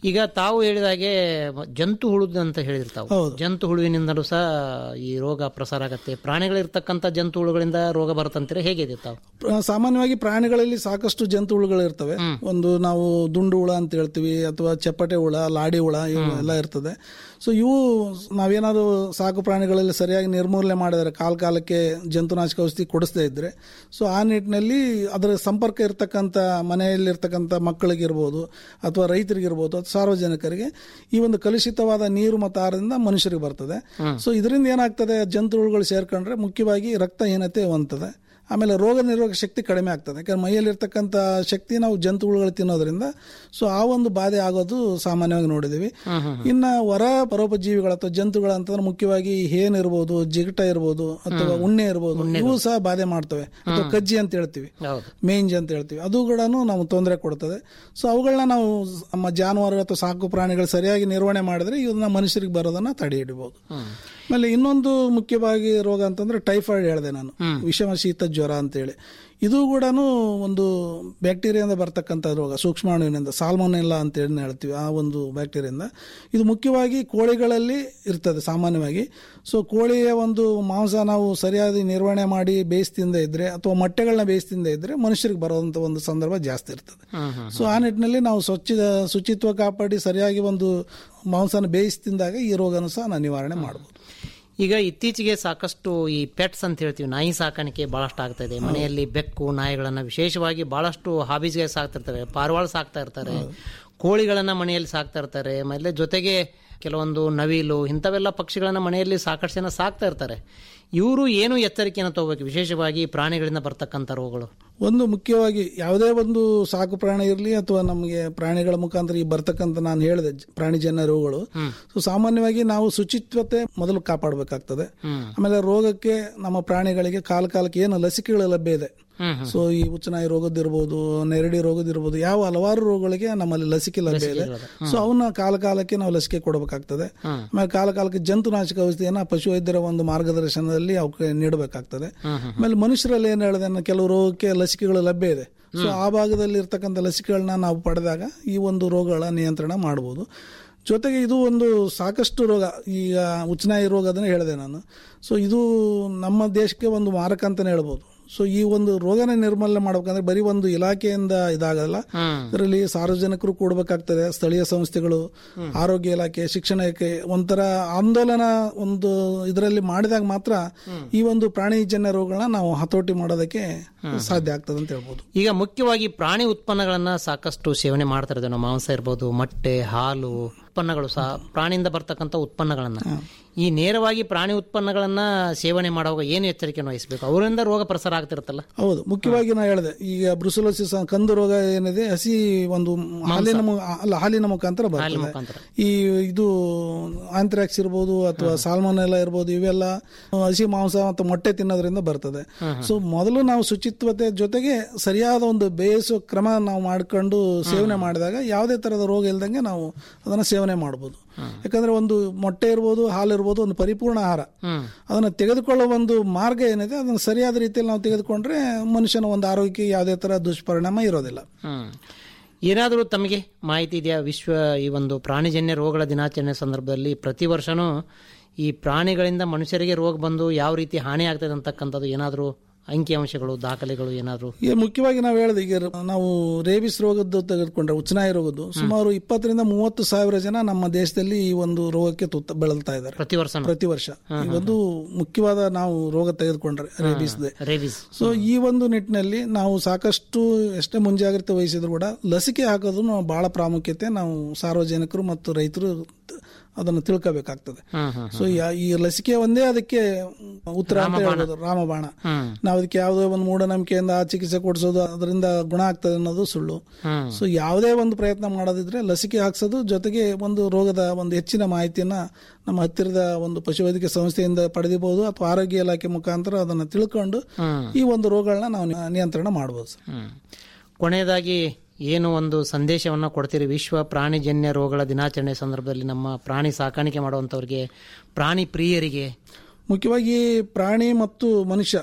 ಈಗ ತಾವು ಹೇಳಿದಾಗೆ ಜಂತು ಹುಳುದು ಅಂತ ಹೇಳಿರ್ತಾವೆ ಜಂತು ಹುಳುವಿನಿಂದಲೂ ಸಹ ಈ ರೋಗ ಪ್ರಸಾರ ಆಗತ್ತೆ ಪ್ರಾಣಿಗಳಿರ್ತಕ್ಕಂಥ ಜಂತು ಹುಳುಗಳಿಂದ ರೋಗ ಬರುತ್ತಂತೀರ ಹೇಗಿದೆ ತಾವು ಪ್ರ- ಸಾಮಾನ್ಯವಾಗಿ ಪ್ರಾಣಿಗಳಲ್ಲಿ ಸಾಕಷ್ಟು ಜಂತು ಹುಳುಗಳು ಇರ್ತವೆ ಒಂದು ನಾವು ದುಂಡು ಹುಳ ಅಂತ ಹೇಳ್ತೀವಿ ಅಥವಾ ಚಪ್ಪಟೆ ಹುಳ ಲಾಡಿ ಹುಳ ಇವು ಎಲ್ಲ ಇರ್ತದೆ ಸೊ ಇವು ನಾವೇನಾದ್ರು ಸಾಕು ಪ್ರಾಣಿಗಳಲ್ಲಿ ಸರಿಯಾಗಿ ನಿರ್ಮೂಲನೆ ಮಾಡಿದರೆ ಕಾಲ ಕಾಲಕ್ಕೆ ಜಂತುನಾಶಕ ಔಷಧಿ ಕೊಡಿಸದೇ ಇದ್ರೆ ಸೊ ಆ ನಿಟ್ಟಿನಲ್ಲಿ ಅದರ ಸಂಪರ್ಕ ಇರ್ತಕ್ಕಂಥ ಮನೆಯಲ್ಲಿರ್ತಕ್ಕಂಥ ಮಕ್ಕಳಿಗಿರ್ಬೋದು ಅಥವಾ ರೈತರಿಗಿರ್ಬೋದು ಅಥವಾ ಸಾರ್ವಜನಿಕರಿಗೆ ಈ ಒಂದು ಕಲುಷಿತವಾದ ನೀರು ಮತ್ತು ಆಹಾರದಿಂದ ಮನುಷ್ಯರಿಗೆ ಬರ್ತದೆ ಸೊ ಇದರಿಂದ ಏನಾಗ್ತದೆ ಜಂತುಹುಳುಗಳು ಸೇರ್ಕೊಂಡ್ರೆ ಮುಖ್ಯವಾಗಿ ರಕ್ತಹೀನತೆ ಹೊಂದ್ತದೆ ಆಮೇಲೆ ರೋಗ ನಿರೋಧಕ ಶಕ್ತಿ ಕಡಿಮೆ ಆಗ್ತದೆ ಯಾಕಂದ್ರೆ ಮೈಯಲ್ಲಿರ್ತಕ್ಕಂಥ ಶಕ್ತಿ ನಾವು ಜಂತುಹುಳುಗಳು ತಿನ್ನೋದ್ರಿಂದ ಸೊ ಆ ಒಂದು ಬಾಧೆ ಆಗೋದು ಸಾಮಾನ್ಯವಾಗಿ ನೋಡಿದೀವಿ ಇನ್ನ ಹೊರ ಪರೋಪಜೀವಿಗಳು ಅಥವಾ ಜಂತುಗಳು ಅಂತಂದ್ರೆ ಮುಖ್ಯವಾಗಿ ಹೇನ್ ಇರ್ಬೋದು ಜಿಗಟ ಇರ್ಬೋದು ಅಥವಾ ಉಣ್ಣೆ ಇರ್ಬೋದು ಇವು ಸಹ ಬಾಧೆ ಮಾಡ್ತವೆ ಅಥವಾ ಕಜ್ಜಿ ಅಂತ ಹೇಳ್ತೀವಿ ಮೇಂಜ್ ಅಂತ ಹೇಳ್ತೀವಿ ಅದು ಕೂಡ ನಾವು ತೊಂದರೆ ಕೊಡ್ತದೆ ಸೊ ಅವುಗಳನ್ನ ನಾವು ನಮ್ಮ ಜಾನುವಾರು ಅಥವಾ ಸಾಕು ಪ್ರಾಣಿಗಳು ಸರಿಯಾಗಿ ನಿರ್ವಹಣೆ ಮಾಡಿದ್ರೆ ಇವನ್ನ ಮನುಷ್ಯರಿಗೆ ಬರೋದನ್ನ ತಡೆ ಹಿಡಿಬಹುದು ಆಮೇಲೆ ಇನ್ನೊಂದು ಮುಖ್ಯವಾಗಿ ರೋಗ ಅಂತಂದ್ರೆ ಟೈಫಾಯ್ಡ್ ಹೇಳಿದೆ ನಾನು ವಿಷಮ ಶೀತ ಜ್ವರ ಅಂತೇಳಿ ಇದು ಕೂಡ ಒಂದು ಬ್ಯಾಕ್ಟೀರಿಯಾದಿಂದ ಬರ್ತಕ್ಕಂಥ ರೋಗ ಸೂಕ್ಷ್ಮಾಣುವಿನಿಂದ ಸಾಲ್ಮೊನೆಲ್ಲ ಅಂತೇಳಿ ಹೇಳ್ತೀವಿ ಆ ಒಂದು ಬ್ಯಾಕ್ಟೀರಿಯಿಂದ ಇದು ಮುಖ್ಯವಾಗಿ ಕೋಳಿಗಳಲ್ಲಿ ಇರ್ತದೆ ಸಾಮಾನ್ಯವಾಗಿ ಸೊ ಕೋಳಿಯ ಒಂದು ಮಾಂಸ ನಾವು ಸರಿಯಾದ ನಿರ್ವಹಣೆ ಮಾಡಿ ಬೇಯಿಸ್ತಿಂದ ಇದ್ರೆ ಅಥವಾ ಮೊಟ್ಟೆಗಳನ್ನ ಬೇಯಿಸ್ತಿಂದ ಇದ್ರೆ ಮನುಷ್ಯರಿಗೆ ಬರೋದಂಥ ಒಂದು ಸಂದರ್ಭ ಜಾಸ್ತಿ ಇರ್ತದೆ ಸೊ ಆ ನಿಟ್ಟಿನಲ್ಲಿ ನಾವು ಸ್ವಚ್ಛ ಶುಚಿತ್ವ ಕಾಪಾಡಿ ಸರಿಯಾಗಿ ಒಂದು ಮಾಂಸನ ಬೇಯಿಸ್ತಿಂದಾಗ ಈ ರೋಗನೂ ಸಹ ನಾವು ನಿವಾರಣೆ ಮಾಡಬಹುದು ಈಗ ಇತ್ತೀಚೆಗೆ ಸಾಕಷ್ಟು ಈ ಪೆಟ್ಸ್ ಅಂತ ಹೇಳ್ತೀವಿ ನಾಯಿ ಸಾಕಾಣಿಕೆ ಬಹಳಷ್ಟು ಆಗ್ತಾ ಇದೆ ಮನೆಯಲ್ಲಿ ಬೆಕ್ಕು ನಾಯಿಗಳನ್ನ ವಿಶೇಷವಾಗಿ ಬಹಳಷ್ಟು ಹಾಬೀಸ್ಗೆ ಸಾಕ್ತಿರ್ತಾರೆ ಪಾರಿವಾಳ ಸಾಕ್ತಾ ಇರ್ತಾರೆ ಕೋಳಿಗಳನ್ನ ಮನೆಯಲ್ಲಿ ಸಾಕ್ತಾ ಇರ್ತಾರೆ ಆಮೇಲೆ ಜೊತೆಗೆ ಕೆಲವೊಂದು ನವಿಲು ಇಂಥವೆಲ್ಲ ಪಕ್ಷಿಗಳನ್ನ ಮನೆಯಲ್ಲಿ ಸಾಕಷ್ಟು ಜನ ಸಾಕ್ತಾ ಇರ್ತಾರೆ ಇವರು ಏನು ಎಚ್ಚರಿಕೆಯನ್ನು ತಗೋಬೇಕು ವಿಶೇಷವಾಗಿ ಪ್ರಾಣಿಗಳಿಂದ ಬರ್ತಕ್ಕಂಥ ರೋಗಗಳು ಒಂದು ಮುಖ್ಯವಾಗಿ ಯಾವುದೇ ಒಂದು ಸಾಕು ಪ್ರಾಣಿ ಇರಲಿ ಅಥವಾ ನಮಗೆ ಪ್ರಾಣಿಗಳ ಮುಖಾಂತರ ಈ ಬರ್ತಕ್ಕಂಥ ನಾನು ಹೇಳಿದೆ ಜ- ಪ್ರಾಣಿಜನ್ಯ ರೋಗಗಳು ಸೊ ಸಾಮಾನ್ಯವಾಗಿ ನಾವು ಶುಚಿತ್ವತೆ ಮೊದಲು ಕಾಪಾಡಬೇಕಾಗ್ತದೆ ಆಮೇಲೆ ರೋಗಕ್ಕೆ ನಮ್ಮ ಪ್ರಾಣಿಗಳಿಗೆ ಕಾಲ ಕಾಲಕ್ಕೆ ಏನು ಲಸಿಕೆಗಳು ಲಭ್ಯ ಇದೆ ಸೊ ಈ ಉಚ್ಚನಾಯಿ ರೋಗದಿರ್ಬೋದು ನೆರಡಿ ರೋಗದಿರ್ಬೋದು ಯಾವ ಹಲವಾರು ರೋಗಗಳಿಗೆ ನಮ್ಮಲ್ಲಿ ಲಸಿಕೆ ಲಭ್ಯ ಇದೆ ಸೊ ಅವನ್ನ ಕಾಲ ಕಾಲಕ್ಕೆ ನಾವು ಲಸಿಕೆ ಕೊಡಬೇಕಾಗ್ತದೆ ಆಮೇಲೆ ಕಾಲ ಕಾಲಕ್ಕೆ ಜಂತುನಾಶಕ ಔಷಧಿಯನ್ನ ಪಶುವೈದ್ಯರ ಒಂದು ಮಾರ್ಗದರ್ಶನದಲ್ಲಿ ಅವಕ್ಕೆ ನೀಡಬೇಕಾಗ್ತದೆ ಆಮೇಲೆ ಮನುಷ್ಯರಲ್ಲಿ ಏನ್ ಹೇಳಿದೆ ಅನ್ನೋ ಕೆಲವು ರೋಗಕ್ಕೆ ಲಸಿಕೆಗಳು ಲಭ್ಯ ಇದೆ ಸೊ ಆ ಭಾಗದಲ್ಲಿ ಇರ್ತಕ್ಕಂಥ ಲಸಿಕೆಗಳನ್ನ ನಾವು ಪಡೆದಾಗ ಈ ಒಂದು ರೋಗಗಳ ನಿಯಂತ್ರಣ ಮಾಡಬಹುದು ಜೊತೆಗೆ ಇದು ಒಂದು ಸಾಕಷ್ಟು ರೋಗ ಈಗ ಉಚ್ಚನಾಯಿ ರೋಗ ಅದನ್ನ ಹೇಳಿದೆ ನಾನು ಸೊ ಇದು ನಮ್ಮ ದೇಶಕ್ಕೆ ಒಂದು ಮಾರಕ ಅಂತಾನೆ ಹೇಳ್ಬೋದು ಸೊ ಈ ಒಂದು ರೋಗನ ನಿರ್ಮೂಲನೆ ಮಾಡ್ಬೇಕಂದ್ರೆ ಬರೀ ಒಂದು ಇಲಾಖೆಯಿಂದ ಇದಾಗಲ್ಲ ಇದರಲ್ಲಿ ಸಾರ್ವಜನಿಕರು ಕೂಡಬೇಕಾಗ್ತದೆ ಸ್ಥಳೀಯ ಸಂಸ್ಥೆಗಳು ಆರೋಗ್ಯ ಇಲಾಖೆ ಶಿಕ್ಷಣ ಇಲಾಖೆ ಒಂಥರ ಆಂದೋಲನ ಒಂದು ಇದರಲ್ಲಿ ಮಾಡಿದಾಗ ಮಾತ್ರ ಈ ಒಂದು ಪ್ರಾಣಿಜನ್ಯ ರೋಗಗಳನ್ನ ನಾವು ಹತೋಟಿ ಮಾಡೋದಕ್ಕೆ ಸಾಧ್ಯ ಆಗ್ತದೆ ಅಂತ ಹೇಳ್ಬೋದು ಈಗ ಮುಖ್ಯವಾಗಿ ಪ್ರಾಣಿ ಉತ್ಪನ್ನಗಳನ್ನ ಸಾಕಷ್ಟು ಸೇವನೆ ಮಾಡ್ತಾ ಇದ್ದೇವೆ ನಾವು ಮಾಂಸ ಇರ್ಬೋದು ಮೊಟ್ಟೆ ಹಾಲು ಉತ್ಪನ್ನಗಳು ಸಹ ಪ್ರಾಣಿಯಿಂದ ಬರ್ತಕ್ಕಂಥ ಉತ್ಪನ್ನಗಳನ್ನ ಈ ನೇರವಾಗಿ ಪ್ರಾಣಿ ಉತ್ಪನ್ನಗಳನ್ನ ಸೇವನೆ ಮಾಡುವಾಗ ಏನು ಎಚ್ಚರಿಕೆಯನ್ನು ವಹಿಸಬೇಕು ಅವರಿಂದ ರೋಗ ಪ್ರಸಾರ ಆಗ್ತಿರುತ್ತಲ್ಲ ಹೌದು ಮುಖ್ಯವಾಗಿ ನಾ ಹೇಳಿದೆ ಈಗ ಬ್ರುಸಲೋಸಿಸ್ ಕಂದು ರೋಗ ಏನಿದೆ ಹಸಿ ಒಂದು ಹಾಲಿನ ಮು- ಅಲ್ಲ ಹಾಲಿನ ಮುಖಾಂತರ ಬರ್ತದೆ ಈ ಇದು ಆಂಥ್ರಾಕ್ಸ್ ಇರ್ಬೋದು ಅಥವಾ ಸಾಲ್ಮೊನೆಲ್ಲ ಇರ್ಬೋದು ಇವೆಲ್ಲ ಹಸಿ ಮಾಂಸ ಮತ್ತು ಮೊಟ್ಟೆ ತಿನ್ನೋದ್ರಿಂದ ಬರ್ತದೆ ಸೊ ಮೊದಲು ನಾವು ಶುಚಿತ್ವತೆ ಜೊತೆಗೆ ಸರಿಯಾದ ಒಂದು ಬೇಯಿಸೋ ಕ್ರಮ ನಾವು ಮಾಡ್ಕೊಂಡು ಸೇವನೆ ಮಾಡಿದಾಗ ಯಾವುದೇ ತರಹದ ರೋಗ ಇಲ್ದಂಗೆ ನಾವು ಅದನ್ನ ಸೇವನೆ ಮಾಡಬಹುದು ಯಾಕಂದ್ರೆ ಒಂದು ಮೊಟ್ಟೆ ಇರ್ಬೋದು ಹಾಲು ಇರ್ಬೋದು ಒಂದು ಪರಿಪೂರ್ಣ ಆಹಾರ ಅದನ್ನ ತೆಗೆದುಕೊಳ್ಳೋ ಒಂದು ಮಾರ್ಗ ಏನಿದೆ ಅದನ್ನ ಸರಿಯಾದ ರೀತಿಯಲ್ಲಿ ನಾವು ತೆಗೆದುಕೊಂಡ್ರೆ ಮನುಷ್ಯನ ಒಂದು ಆರೋಗ್ಯಕ್ಕೆ ಯಾವುದೇ ತರ ದುಷ್ಪರಿಣಾಮ ಇರೋದಿಲ್ಲ ಹ್ಮ್ ಏನಾದರೂ ತಮಗೆ ಮಾಹಿತಿ ಇದೆಯಾ ವಿಶ್ವ ಈ ಒಂದು ಪ್ರಾಣಿಜನ್ಯ ರೋಗಗಳ ದಿನಾಚರಣೆ ಸಂದರ್ಭದಲ್ಲಿ ಪ್ರತಿ ವರ್ಷನೂ ಈ ಪ್ರಾಣಿಗಳಿಂದ ಮನುಷ್ಯರಿಗೆ ರೋಗ ಬಂದು ಯಾವ ರೀತಿ ಹಾನಿ ಆಗ್ತದೆ ಅಂತಕ್ಕಂಥದ್ದು ಏನಾದರೂ ಅಂಕಿಅಂಶಗಳು ದಾಖಲೆಗಳು ಏನಾದರೂ ಈಗ ಮುಖ್ಯವಾಗಿ ನಾವು ಹೇಳಿದೆ ಈಗ ನಾವು ರೇಬಿಸ್ ರೋಗದ್ದು ತೆಗೆದುಕೊಂಡ್ರೆ ಉಚ್ಚನಾಯಿ ರೋಗದ್ದು ಸುಮಾರು ಇಪ್ಪತ್ತರಿಂದ ಮೂವತ್ತು ಸಾವಿರ ಜನ ನಮ್ಮ ದೇಶದಲ್ಲಿ ಈ ಒಂದು ರೋಗಕ್ಕೆ ತುತ್ತ ಬೆಳಲ್ತಾ ಇದ್ದಾರೆ ಪ್ರತಿ ವರ್ಷ ಪ್ರತಿ ವರ್ಷ ಈ ಒಂದು ಮುಖ್ಯವಾದ ನಾವು ರೋಗ ತೆಗೆದುಕೊಂಡ್ರೆ ರೇಬಿಸ್ ರೇಬಿಸ್ ಸೊ ಈ ಒಂದು ನಿಟ್ಟಿನಲ್ಲಿ ನಾವು ಸಾಕಷ್ಟು ಎಷ್ಟೇ ಮುಂಜಾಗ್ರತೆ ವಹಿಸಿದ್ರು ಕೂಡ ಲಸಿಕೆ ಹಾಕೋದು ನಾವು ಬಹಳ ಪ್ರಾಮುಖ್ಯತೆ ನಾವು ಸಾರ್ವಜನಿಕರು ಮತ್ತು ರೈತರು ಅದನ್ನು ತಿಳ್ಕೋಬೇಕಾಗ್ತದೆ ಸೊ ಈ ಲಸಿಕೆ ಒಂದೇ ಅದಕ್ಕೆ ಉತ್ತರ ಅಂತ ಹೇಳ್ಬೋದು ರಾಮಬಾಣ ನಾವು ಅದಕ್ಕೆ ಯಾವುದೇ ಒಂದು ಮೂಢನಂಬಿಕೆಯಿಂದ ಆ ಚಿಕಿತ್ಸೆ ಕೊಡಿಸೋದು ಅದರಿಂದ ಗುಣ ಆಗ್ತದೆ ಅನ್ನೋದು ಸುಳ್ಳು ಸೊ ಯಾವುದೇ ಒಂದು ಪ್ರಯತ್ನ ಮಾಡೋದಿದ್ರೆ ಲಸಿಕೆ ಹಾಕ್ಸೋದು ಜೊತೆಗೆ ಒಂದು ರೋಗದ ಒಂದು ಹೆಚ್ಚಿನ ಮಾಹಿತಿಯನ್ನ ನಮ್ಮ ಹತ್ತಿರದ ಒಂದು ಪಶುವೈದ್ಯಕೀಯ ಸಂಸ್ಥೆಯಿಂದ ಪಡೆದಿಬಹುದು ಅಥವಾ ಆರೋಗ್ಯ ಇಲಾಖೆ ಮುಖಾಂತರ ಅದನ್ನು ತಿಳ್ಕೊಂಡು ಈ ಒಂದು ರೋಗಗಳನ್ನ ನಾವು ನಿಯಂತ್ರಣ ಮಾಡಬಹುದು ಸರ್. ಕೊನೆಯದಾಗಿ ಏನು ಒಂದು ಸಂದೇಶವನ್ನು ಕೊಡ್ತೀರಿ ವಿಶ್ವ ಪ್ರಾಣಿಜನ್ಯ ರೋಗಗಳ ದಿನಾಚರಣೆ ಸಂದರ್ಭದಲ್ಲಿ ನಮ್ಮ ಪ್ರಾಣಿ ಸಾಕಾಣಿಕೆ ಮಾಡುವಂಥವ್ರಿಗೆ ಪ್ರಾಣಿ ಪ್ರಿಯರಿಗೆ ಮುಖ್ಯವಾಗಿ ಪ್ರಾಣಿ ಮತ್ತು ಮನುಷ್ಯ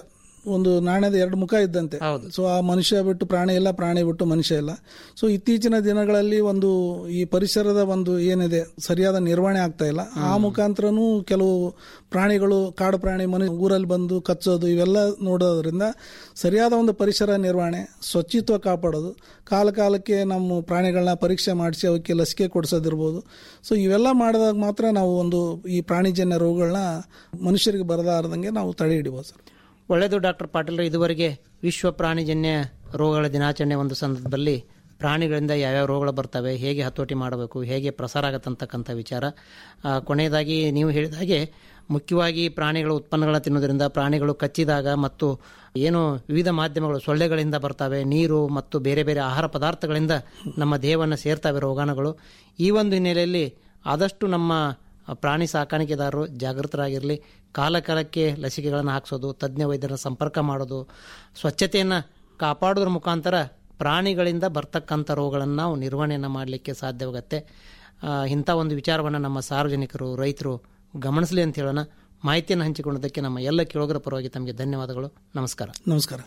ಒಂದು ನಾಣ್ಯದ ಎರಡು ಮುಖ ಇದ್ದಂತೆ ಸೊ ಆ ಮನುಷ್ಯ ಬಿಟ್ಟು ಪ್ರಾಣಿ ಇಲ್ಲ ಪ್ರಾಣಿ ಬಿಟ್ಟು ಮನುಷ್ಯ ಇಲ್ಲ ಸೊ ಇತ್ತೀಚಿನ ದಿನಗಳಲ್ಲಿ ಒಂದು ಈ ಪರಿಸರದ ಒಂದು ಏನಿದೆ ಸರಿಯಾದ ನಿರ್ವಹಣೆ ಆಗ್ತಾ ಇಲ್ಲ ಆ ಮುಖಾಂತರನೂ ಕೆಲವು ಪ್ರಾಣಿಗಳು ಕಾಡು ಪ್ರಾಣಿ ಮನೆ ಊರಲ್ಲಿ ಬಂದು ಕಚ್ಚೋದು ಇವೆಲ್ಲ ನೋಡೋದ್ರಿಂದ ಸರಿಯಾದ ಒಂದು ಪರಿಸರ ನಿರ್ವಹಣೆ ಸ್ವಚ್ಛತ್ವ ಕಾಪಾಡೋದು ಕಾಲ ಕಾಲಕ್ಕೆ ನಮ್ಮ ಪ್ರಾಣಿಗಳನ್ನ ಪರೀಕ್ಷೆ ಮಾಡಿಸಿ ಅವಕ್ಕೆ ಲಸಿಕೆ ಕೊಡಿಸೋದಿರ್ಬೋದು ಸೊ ಇವೆಲ್ಲ ಮಾಡಿದಾಗ ಮಾತ್ರ ನಾವು ಒಂದು ಈ ಪ್ರಾಣಿಜನ್ಯ ರೋಗಗಳನ್ನ ಮನುಷ್ಯರಿಗೆ ಬರದಾರ್ದಂಗೆ ನಾವು ತಡೆ ಹಿಡಿಬೋದು ಸರ್ ಒಳ್ಳೆಯದು ಡಾಕ್ಟರ್ ಪಾಟೀಲ್ ಇದವರೆಗೆ ವಿಶ್ವ ಪ್ರಾಣಿಜನ್ಯ ರೋಗಗಳ ದಿನಾಚರಣೆ ಒಂದು ಸಂದರ್ಭದಲ್ಲಿ ಪ್ರಾಣಿಗಳಿಂದ ಯಾವ್ಯಾವ ರೋಗಗಳು ಬರ್ತವೆ ಹೇಗೆ ಹತೋಟಿ ಮಾಡಬೇಕು ಹೇಗೆ ಪ್ರಸಾರ ಆಗತ್ತಂತಕ್ಕಂಥ ವಿಚಾರ ಆ, ಕೊನೆಯದಾಗಿ ನೀವು ಹೇಳಿದ ಹಾಗೆ ಮುಖ್ಯವಾಗಿ ಪ್ರಾಣಿಗಳ ಉತ್ಪನ್ನಗಳನ್ನ ತಿನ್ನೋದ್ರಿಂದ ಪ್ರಾಣಿಗಳು ಕಚ್ಚಿದಾಗ ಮತ್ತು ಏನು ವಿವಿಧ ಮಾಧ್ಯಮಗಳು ಸೊಳ್ಳೆಗಳಿಂದ ಬರ್ತವೆ ನೀರು ಮತ್ತು ಬೇರೆ ಬೇರೆ ಆಹಾರ ಪದಾರ್ಥಗಳಿಂದ ನಮ್ಮ ದೇಹವನ್ನು ಸೇರ್ತವೆ ರೋಗಾಣುಗಳು ಈ ಒಂದು ಹಿನ್ನೆಲೆಯಲ್ಲಿ ಆದಷ್ಟು ನಮ್ಮ ಪ್ರಾಣಿ ಸಾಕಾಣಿಕೆದಾರರು ಜಾಗೃತರಾಗಿರಲಿ ಕಾಲ ಕಾಲಕ್ಕೆ ಲಸಿಕೆಗಳನ್ನು ಹಾಕಿಸೋದು ತಜ್ಞ ವೈದ್ಯರ ಸಂಪರ್ಕ ಮಾಡೋದು ಸ್ವಚ್ಛತೆಯನ್ನು ಕಾಪಾಡೋದ್ರ ಮುಖಾಂತರ ಪ್ರಾಣಿಗಳಿಂದ ಬರ್ತಕ್ಕಂಥ ರೋಗಗಳನ್ನು ನಾವು ನಿರ್ವಹಣೆಯನ್ನು ಮಾಡಲಿಕ್ಕೆ ಸಾಧ್ಯವಾಗುತ್ತೆ ಆ, ಇಂಥ ಒಂದು ವಿಚಾರವನ್ನು ನಮ್ಮ ಸಾರ್ವಜನಿಕರು ರೈತರು ಗಮನಿಸಲಿ ಅಂತ ಹೇಳೋಣ ಮಾಹಿತಿಯನ್ನು ಹಂಚಿಕೊಂಡದಕ್ಕೆ ನಮ್ಮ ಎಲ್ಲ ಕೇಳೋಗರ ಪರವಾಗಿ ತಮಗೆ ಧನ್ಯವಾದಗಳು ನಮಸ್ಕಾರ ನಮಸ್ಕಾರ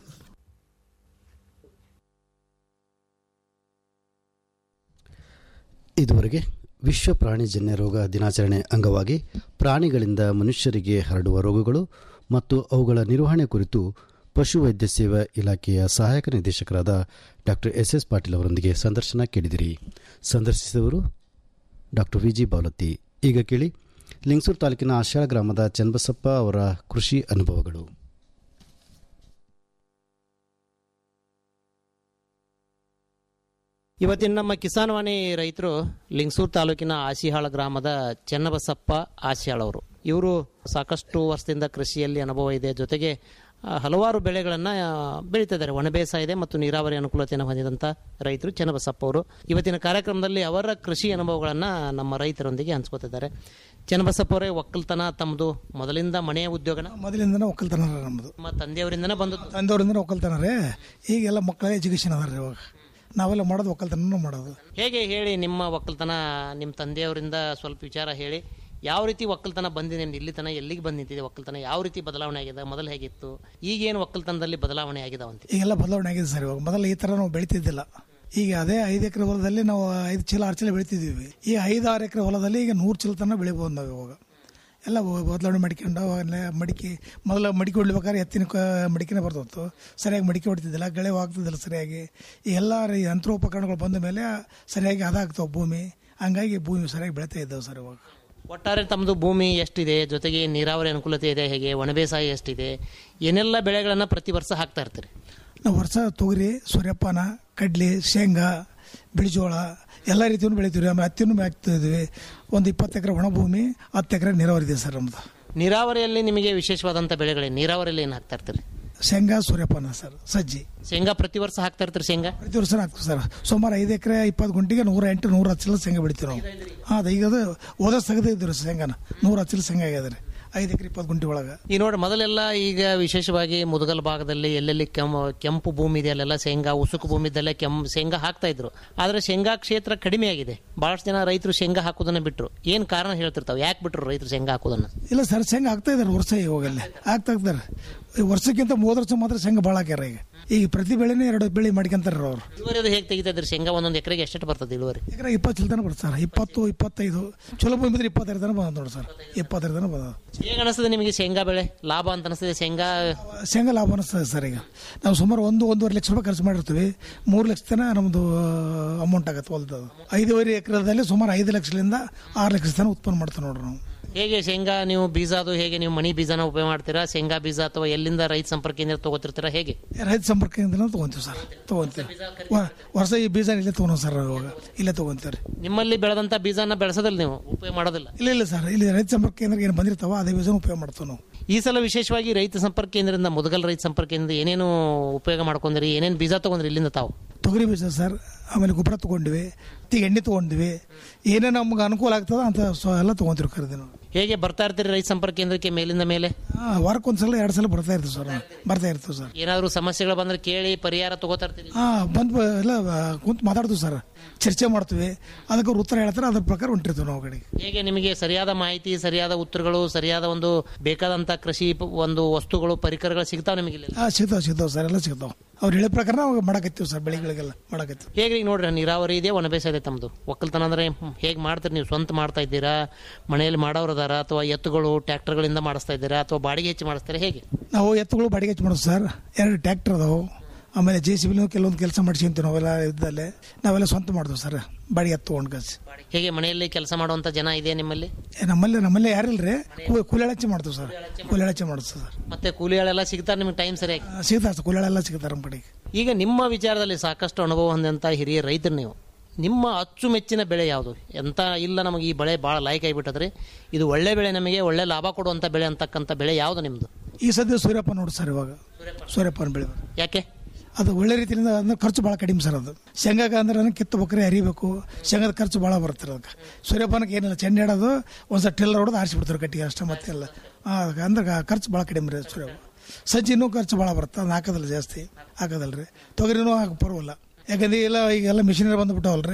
ಇದುವರೆಗೆ ವಿಶ್ವ ಪ್ರಾಣಿಜನ್ಯ ರೋಗ ದಿನಾಚರಣೆ ಅಂಗವಾಗಿ ಪ್ರಾಣಿಗಳಿಂದ ಮನುಷ್ಯರಿಗೆ ಹರಡುವ ರೋಗಗಳು ಮತ್ತು ಅವುಗಳ ನಿರ್ವಹಣೆ ಕುರಿತು ಪಶುವೈದ್ಯ ಸೇವಾ ಇಲಾಖೆಯ ಸಹಾಯಕ ನಿರ್ದೇಶಕರಾದ ಡಾಕ್ಟರ್ ಎಸ್ ಎಸ್ ಪಾಟೀಲ್ ಅವರೊಂದಿಗೆ ಸಂದರ್ಶನ ಕೇಳಿದಿರಿ ಸಂದರ್ಶಿಸಿದವರು ಡಾಕ್ಟರ್ ವಿಜಿ ಬಾವಲತ್ತಿ ಈಗ ಕೇಳಿ ಲಿಂಗಸೂರು ತಾಲೂಕಿನ ಆಶಾಳ ಗ್ರಾಮದ ಚನ್ನಬಸಪ್ಪ ಅವರ ಕೃಷಿ ಅನುಭವಗಳು ಇವತ್ತಿನ ನಮ್ಮ ಕಿಸಾನ್ ವಾಣಿ ರೈತರು ಲಿಂಗಸೂರು ತಾಲೂಕಿನ ಆಶಿಹಾಳ ಗ್ರಾಮದ ಚೆನ್ನಬಸಪ್ಪ ಆಶಿಹಾಳ್ ಅವರು ಇವರು ಸಾಕಷ್ಟು ವರ್ಷದಿಂದ ಕೃಷಿಯಲ್ಲಿ ಅನುಭವ ಇದೆ ಜೊತೆಗೆ ಆ, ಹಲವಾರು ಬೆಳೆಗಳನ್ನು ಬೆಳೀತಾ ಇದ್ದಾರೆ ಒಣ ಬೇಸಾಯ ಇದೆ ಮತ್ತು ನೀರಾವರಿ ಅನುಕೂಲತೆಯನ್ನು ಹೊಂದಿದಂಥ ರೈತರು ಚೆನ್ನಬಸಪ್ಪ ಅವರು ಇವತ್ತಿನ ಕಾರ್ಯಕ್ರಮದಲ್ಲಿ ಅವರ ಕೃಷಿ ಅನುಭವಗಳನ್ನು ನಮ್ಮ ರೈತರೊಂದಿಗೆ ಹಂಚ್ಕೋತಿದ್ದಾರೆ ಚೆನ್ನಬಸಪ್ಪ ಅವರೇ ಒಕ್ಕಲ್ತನ ತಮ್ಮದು ಮೊದಲಿಂದ ಮನೆಯ ಉದ್ಯೋಗನ ಮೊದಲಿಂದನೇ ಒಕ್ಕಲ್ತನ ನಮ್ಮದು ನಮ್ಮ ತಂದೆಯವರಿಂದನೇ ಬಂದದ್ದು ತಂದೆಯವರಿಂದ ಒಕ್ಕಲ್ತನ ರೀ ಈಗೆಲ್ಲ ಮಕ್ಕಳ ಎಜುಕೇಶನ್ ಅದಾರ ಇವಾಗ ನಾವೆಲ್ಲ ಮಾಡೋದು ಒಕ್ಕಲ್ತನ ಮಾಡೋದು ಹೇಗೆ ಹೇಳಿ ನಿಮ್ಮ ಒಕ್ಕಲ್ತನ ನಿಮ್ಮ ತಂದೆಯವರಿಂದ ಸ್ವಲ್ಪ ವಿಚಾರ ಹೇಳಿ ಯಾವ ರೀತಿ ಒಕ್ಕಲ್ತನ ಬಂದಿದೆ ಇಲ್ಲಿ ತನ ಎಲ್ಲಿಗೆ ಬಂದು ನಿಂತಿದೆ ಒಕ್ಕಲ್ತನ ಯಾವ ರೀತಿ ಬದಲಾವಣೆ ಆಗಿದೆ ಮೊದಲು ಹೇಗಿತ್ತು ಈಗೇನು ಒಕ್ಕಲ್ತನದಲ್ಲಿ ಬದಲಾವಣೆ ಆಗಿದಾವಂತೆ ಈಗೆಲ್ಲ ಬದಲಾವಣೆ ಆಗಿದೆ ಸರ್ ಇವಾಗ ಮೊದಲು ಈ ಥರ ನಾವು ಬೆಳಿತಿದ್ದಿಲ್ಲ ಈಗ ಅದೇ ಐದು ಎಕರೆ ಹೊಲದಲ್ಲಿ ನಾವು ಐದು ಚೀಲ ಆರು ಚೀಲ ಬೆಳಿತಿದ್ದೀವಿ ಈ ಐದು ಆರು ಎಕರೆ ಹೊಲದಲ್ಲಿ ಈಗ ನೂರು ಚೀಲ ತನಕ ಬೆಳಿಬೋದು ನಾವು ಇವಾಗ ಎಲ್ಲ ಬ- ಬದಲಾವಣೆ ಮಾಡ್ಕೊಂಡು ಅವೆಲ್ಲ ಮಡಿಕೆ ಮೊದಲು ಮಡಿಕೆ ಹೊಡ್ಬೇಕಾದ್ರೆ ಎತ್ತಿನ ಕ ಮಡಿಕೆನೇ ಬರ್ತಿತ್ತು ಸರಿಯಾಗಿ ಮಡಿಕೆ ಹೊಡಿತಿದ್ದಿಲ್ಲ ಗಳೆ ಆಗ್ತಿದ್ದಿಲ್ಲ ಸರಿಯಾಗಿ ಈ ಎಲ್ಲ ರಿ- ಯಂತ್ರೋಪಕರಣಗಳು ಬಂದ ಮೇಲೆ ಸರಿಯಾಗಿ ಅದಾಗ್ತಾವೆ ಭೂಮಿ ಹಂಗಾಗಿ ಭೂಮಿ ಸರಿಯಾಗಿ ಬೆಳಿತಾ ಇದ್ದಾವೆ ಸರ್ ಇವಾಗ ಒಟ್ಟಾರೆ ತಮ್ಮದು ಭೂಮಿ ಎಷ್ಟಿದೆ ಜೊತೆಗೆ ನೀರಾವರಿ ಅನುಕೂಲತೆ ಇದೆ ಹೇಗೆ ಒಣಬೇಸಾಯ ಎಷ್ಟಿದೆ ಏನೆಲ್ಲ ಬೆಳೆಗಳನ್ನು ಪ್ರತಿ ವರ್ಷ ಹಾಕ್ತಾ ಇರ್ತೀರಿ ನಾವು ವರ್ಷ ತೊಗರಿ ಸೂರ್ಯಪಾನ ಕಡ್ಲಿ ಶೇಂಗಾ ಬಿಳಿಜೋಳ ಎಲ್ಲ ರೀತಿಯೂ ಬೆಳಿತೀವಿ ಆಮೇಲೆ ಹತ್ತಿನೂ ಹಾಕ್ತಾ ಇದ್ವಿ ಒಂದು ಇಪ್ಪತ್ತು ಎಕರೆ ಒಣ ಭೂಮಿ ಹತ್ತು ಎಕರೆ ನೀರಾವರಿ ಇದೆ ಸರ್ ನಮ್ದು ನೀರಾವರಿಯಲ್ಲಿ ನಿಮಗೆ ವಿಶೇಷವಾದಂಥ ಬೆಳೆಗಳೇ ನೀರಾವರಿಯಲ್ಲಿ ಏನು ಹಾಕ್ತಾ ಇರ್ತೀರಿ ಶೇಂಗಾ ಸೂರ್ಯಪಾನ ಸರ್ ಸಜ್ಜಿ ಶೇಂಗಾ ಪ್ರತಿ ವರ್ಷ ಹಾಕ್ತಾ ಇರ್ತೀರಿ ಶೇಂಗಾ ಪ್ರತಿ ವರ್ಷ ಹಾಕ್ತೀವಿ ಸರ್ ಸುಮಾರು ಐದು ಎಕರೆ ಇಪ್ಪತ್ತು ಗುಂಟಿಗೆ ನೂರ ಎಂಟು ನೂರ ಹತ್ತು ಚೀಲ ಶೇಂಗಾ ಬೆಳಿತೀವಿ ನಾವು ಹಾಂ ಅದು ಈಗ ಅದು ಹೋದ ತೆಗೆದೇ ಇದ್ದೀವಿ ಶೇಂಗಾನ ನೂರ ಹತ್ತು ಚೀಲ ಶೇಂಗಾ ಆಗ್ಯದ ರೀ ಐದು ಎಕರೆ ಇಪ್ಪತ್ತು ಗುಂಟಿ ಒಳಗೆ ಈ ನೋಡಿ ಮೊದಲೆಲ್ಲ ಈಗ ವಿಶೇಷವಾಗಿ ಮುದಗಲ್ ಭಾಗದಲ್ಲಿ ಎಲ್ಲೆಲ್ಲಿ ಕೆಂಪು ಕೆಂಪು ಭೂಮಿ ಇದೆ ಅಲ್ಲೆಲ್ಲ ಶೇಂಗಾ ಉಸುಕು ಭೂಮಿ ಇದ್ದಲ್ಲೇ ಕೆಂಪು ಶೇಂಗಾ ಹಾಕ್ತಾ ಇದ್ರು ಆದ್ರೆ ಶೇಂಗಾ ಕ್ಷೇತ್ರ ಕಡಿಮೆ ಆಗಿದೆ ಬಹಳಷ್ಟು ಜನ ರೈತರು ಶೇಂಗಾ ಹಾಕೋದನ್ನ ಬಿಟ್ರು ಏನ್ ಕಾರಣ ಹೇಳ್ತಿರ್ತಾವೆ ಯಾಕೆ ಬಿಟ್ರು ರೈತರು ಶೇಂಗಾ ಹಾಕೋದನ್ನ ಇಲ್ಲ ಸರ್ ಶೇಂಗಾ ಆಗ್ತಾ ಇದಾರೆ ವರ್ಷ ಇವಾಗಲ್ಲೇ ಆಗ್ತಾ ಇದ್ದಾರೆ ಈ ವರ್ಷಕ್ಕಿಂತ ಮೂರು ವರ್ಷ ಮಾತ್ರ ಶೇಂಗಾ ಭಾಳ ಹಾಕ್ಯಾರ ಈಗ ಈಗ ಪ್ರತಿ ಬೆಳೆನೇ ಎರಡು ಬೆಳೆ ಮಾಡ್ಕೊಂತಾರ ಅವ್ರು ಇಳುವರಿ ಅದು ಹೇಗೆ ತೆಗಿತಾ ಇದ್ರಿ ಶೇಂಗಾ ಒಂದೊಂದು ಎಕರೆಗೆ ಎಷ್ಟು ಬರ್ತದೆ ಇಳುವರಿ ಎಕರೆ ಇಪ್ಪತ್ತು ಚೀಲ ತನಕ ಬರುತ್ತೆ ಸರ್ ಇಪ್ಪತ್ತು ಇಪ್ಪತ್ತೈದು ಚಲೋ ಭೂಮಿ ಇದ್ರೆ ಇಪ್ಪತ್ತೈದು ತನಕ ಬಂದ ನೋಡಿ ಸರ್ ಇಪ್ಪತ್ತೈದು ತನಕ ಬಂದ ಹೇಗೆ ಅನಿಸ್ತದೆ ನಿಮಗೆ ಶೇಂಗಾ ಬೆಳೆ ಲಾಭ ಅಂತ ಅನಿಸ್ತದೆ ಶೇಂಗಾ ಶೇಂಗಾ ಲಾಭ ಅನಿಸ್ತದೆ ಸರ್ ಈಗ ನಾವು ಸುಮಾರು ಒಂದು ಒಂದೂವರೆ ಲಕ್ಷ ರೂಪಾಯಿ ಖರ್ಚು ಮಾಡಿರ್ತೀವಿ ಮೂರು ಲಕ್ಷ ತನಕ ನಮ್ಮದು ಅಮೌಂಟ್ ಆಗತ್ತೆ ಹೊಲ್ದದು ಐದೂವರೆ ಎಕರೆದಲ್ಲಿ ಸುಮಾರು ಐದು ಲಕ್ಷದಿಂದ ಆರು ಲಕ್ಷ ತನಕ ಉತ್ಪನ್ನ ಮಾಡ್ತೀವಿ ನೋಡ್ರಿ ನಾವು ಹೇಗೆ ಶೇಂಗಾ ನೀವು ಬೀಜ ಅದು ಹೇಗೆ ನೀವು ಮನಿ ಬೀಜನ ಉಪಯೋಗ ಮಾಡ್ತೀರಾ ಶೇಂಗಾ ಬೀಜ ಅಥವಾ ಎಲ್ಲಿಂದ ರೈತ ಸಂಪರ್ಕ ಕೇಂದ್ರ ತಗೋತಿರ್ತೀರಾ ಹೇಗೆ ರೈತ ಸಂಪರ್ಕದಿಂದ ತೊಗೊಂತೀವಿ ಸರ್ ತೊಗೊಂತೀವಿ ವ- ವರ್ಷ ಈ ಬೀಜ ಇಲ್ಲೇ ತೊಗೊಂಡು ಸರ್ ಇವಾಗ ಇಲ್ಲೇ ತೊಗೊಂತೀವಿ ರೀ ನಿಮ್ಮಲ್ಲಿ ಬೆಳೆದಂತ ಬೀಜನ ಬೆಳೆಸೋದಿಲ್ಲ ನೀವು ಉಪಯೋಗ ಮಾಡೋದಿಲ್ಲ ಇಲ್ಲ ಇಲ್ಲ ಸರ್ ಇಲ್ಲಿ ರೈತ ಸಂಪರ್ಕ ಕೇಂದ್ರ ಏನು ಬಂದಿರ್ತಾವ ಅದೇ ಬೀಜನ ಉಪಯೋಗ ಮಾಡ್ತೀವಿ ನಾವು ಈ ಸಲ ವಿಶೇಷವಾಗಿ ರೈತ ಸಂಪರ್ಕ ಕೇಂದ್ರದಿಂದ ಮುದಗಲ್ ರೈತ ಸಂಪರ್ಕ ಕೇಂದ್ರದಿಂದ ಏನೇನು ಉಪಯೋಗ ಮಾಡ್ಕೊಂಡ್ರಿ ಏನೇನು ಬೀಜ ತಗೊಂಡ್ರಿ ಇಲ್ಲಿಂದ ತಾವು ತೊಗರಿ ಬೀಜ ಸರ್ ಆಮೇಲೆ ಗೊಬ್ಬರ ತೊಗೊಂಡ್ವಿ ತಿ ಎಣ್ಣೆ ತೊಗೊಂಡ್ವಿ ಏನೇ ನಮ್ಗೆ ಅನುಕೂಲ ಆಗ್ತದ ಅಂತ ಸ್ವ ಎಲ್ಲ ತೊಗೊಂತೀವಿ ಖರೀದಿ ನಾವು ಹೇಗೆ ಬರ್ತಾ ಇರ್ತೀರಿ ರೈತ ಸಂಪರ್ಕ ಕೇಂದ್ರಕ್ಕೆ ಮೇಲಿಂದ ಮೇಲೆ ವಾರಕ್ಕೆ ಒಂದ್ಸಲ ಎರಡು ಸಲ ಬರ್ತಾ ಇರ್ತೀವಿ ಸರ್ ಬರ್ತಾ ಇರ್ತೀವಿ ಸರ್ ಏನಾದ್ರು ಸಮಸ್ಯೆಗಳು ಬಂದ್ರೆ ಕೇಳಿ ಪರಿಹಾರ ತಗೋತಾ ಇರ್ತೀರಿ ಹಾ ಬಂದು ಬ- ಎಲ್ಲ ಕುಂತು ಮಾತಾಡ್ತೀವಿ ಸರ್ ಚರ್ಚೆ ಮಾಡ್ತೀವಿ ಅದಕ್ಕೆ ಅವ್ರು ಉತ್ತರ ಹೇಳ್ತಾರೆ ಅದ್ರ ಪ್ರಕಾರ ಹೊಂಟಿರ್ತೀವಿ ನಾವು ಕಡೆಗೆ ಹೇಗೆ ನಿಮಗೆ ಸರಿಯಾದ ಮಾಹಿತಿ ಸರಿಯಾದ ಉತ್ತರಗಳು ಸರಿಯಾದ ಒಂದು ಬೇಕಾದಂತ ಕೃಷಿ ಪ- ಒಂದು ವಸ್ತುಗಳು ಪರಿಕರಗಳು ಸಿಗ್ತಾವ ನಿಮಗೆ ಇಲ್ಲಿ ಹಾ ಸಿಗ್ತಾವ ಸಿಗ್ತಾವ ಸರ್ ಎಲ್ಲ ಸಿಗ್ತಾವ ಅವ್ರು ಹೇಳೋ ಪ್ರಕಾರ ನಾವು ಮಾಡಕತ್ತೀವಿ ಸರ್ ಬೆಳೆಗಳಿಗೆಲ್ಲ ಮಾಡಕತ್ತೀವಿ ಹೇಗೆ ಈಗ ನೋಡ್ರಿ ನೀರಾವರಿ ಇದೆ ಒಣ ಬೇಸಾಯ ಇದೆ ತಮ್ಮದು ಒಕ್ಕಲ್ತನ ಅಂದ್ರೆ ಹೇಗೆ ಮಾಡ್ತೀರಿ ನೀವು ಸ್ವಂತ ಮಾಡ್ತಾ ಇದ್ದೀರಾ ಮನೆಯಲ್ಲಿ ಮಾಡೋರು ಅದಾರ ಅಥವಾ ಎತ್ತುಗಳು ಟ್ರ್ಯಾಕ್ಟರ್ಗಳಿಂದ ಮಾಡಿಸ್ತಾ ಇದ್ದೀರಾ ಅಥವಾ ಬಾಡಿಗೆ ಹೆಚ್ಚು ಮಾಡಿಸ್ತಾರೆ ಹೇಗೆ ನಾವು ಎತ್ತುಗಳು ಬಾಡಿಗೆ ಹಚ್ಚಿ ಮಾಡೋದು ಸರ್ ಎರಡು ಟ್ರ್ಯಾಕ್ಟರ್ ಅದಾವು ಆಮೇಲೆ ಜೆ ಸಿ ಬಿನೂ ಕೆಲವೊಂದು ಕೆಲಸ ಮಾಡ್ಸ್ಕೊಂತೀವಿ ನಾವೆಲ್ಲ ಇದ್ದಲ್ಲೇ ನಾವೆಲ್ಲ ಸ್ವಂತ ಮಾಡ್ತೀವಿ ಸರ್ ಬಾಡಿಗೆ ಎತ್ತು ತೊಗೊಂಡು ಕಳ್ಸಿ ಹೇಗೆ ಮನೆಯಲ್ಲಿ ಕೆಲಸ ಮಾಡುವಂತ ಜನ ಇದೆ ನಿಮ್ಮಲ್ಲಿ ಏ, ನಮ್ಮಲ್ಲಿ ನಮ್ಮಲ್ಲಿ ಯಾರಿಲ್ರಿ ಕೂ- ಕೂಲಿ ಹಚ್ಚಿ ಮಾಡ್ತೀವಿ ಸರ್ ಕೂಲಿ ಹಚ್ಚಿ ಮಾಡ್ತೀವಿ ಸರ್ ಮತ್ತೆ ಕೂಲಿಗಳೆಲ್ಲ ಸಿಗ್ತಾರೆ ನಿಮ್ಗೆ ಟೈಮ್ ಸರಿಯಾಗಿ ಆ, ಸಿಗ್ತಾರೆ ಸರ್ ಕೂಲಿಗಳೆಲ್ಲ ಸಿಗ್ತಾರೆ ನಮ್ಮ ಕಡೆಗೆ ಈಗ ನಿಮ್ಮ ವಿಚಾರದಲ್ಲಿ ಸಾಕಷ್ಟು ಅನುಭವ ಹೊಂದಂತ ಹಿರಿಯ ರೈತರು ನೀವು ನಿಮ್ಮ ಅಚ್ಚುಮೆಚ್ಚಿನ ಬೆಳೆ ಯಾವುದು ಎಂತ ಇಲ್ಲ ನಮಗೆ ಈ ಬೆಳೆ ಭಾಳ ಲೈಕ್ ಆಗಿಬಿಟ್ಟದ್ರಿ ಇದು ಒಳ್ಳೆ ಬೆಳೆ ನಮಗೆ ಒಳ್ಳೆ ಲಾಭ ಕೊಡುವಂಥ ಬೆಳೆ ಅಂತಕ್ಕಂಥ ಬೆಳೆ ಯಾವುದು ನಿಮ್ಮದು ಈ ಸದ್ಯ ಸೂರ್ಯಪ್ಪ ನೋಡಿ ಸರ್ ಇವಾಗ ಸೂರ್ಯಪ್ಪನ ಬೆಳೆ ಯಾಕೆ ಅದು ಒಳ್ಳೆ ರೀತಿಯಿಂದ ಅಂದ್ರೆ ಖರ್ಚು ಭಾಳ ಕಡಿಮೆ ಸರ್ ಅದು ಶೇಂಗಾಗ ಅಂದ್ರೆ ಅದನ್ನ ಕಿತ್ತು ಬಕ್ರೆ ಹರಿಬೇಕು ಶೇಂಗಾದ ಖರ್ಚು ಭಾಳ ಬರುತ್ತೆ ಅದಕ್ಕೆ ಸೂರ್ಯಪಾನಕ್ಕೆ ಏನಿಲ್ಲ ಚೆಂಡೆ ಇಡೋದು ಒಂದ್ಸಲ ಟಿಲ್ಲರ್ ಹೊಡೆದು ಆರಿಸಿಬಿಡ್ತಾರೆ ಕಟ್ಟಿಗೆ ಅಷ್ಟೇ ಮತ್ತೆಲ್ಲ ಆ, ಅಂದ್ರೆ ಗ- ಖರ್ಚು ಭಾಳ ಕಡಿಮೆ ರೀ ಸೂರ್ಯಪ್ಪ ಸಜ್ಜಿನೂ ಖರ್ಚು ಭಾಳ ಬರುತ್ತೆ ಅದನ್ನ ಹಾಕೋದಿಲ್ಲ ಜಾಸ್ತಿ ಹಾಕೋದಲ್ಲ ರೀ ತೊಗರಿನೂ ಹಾಕಿ ಬರೋಲ್ಲ ಯಾಕಂದ್ರೆ ಎಲ್ಲ ಈಗೆಲ್ಲ ಮಿಷಿನರಿ ಬಂದುಬಿಟ್ಟವಲ್ರಿ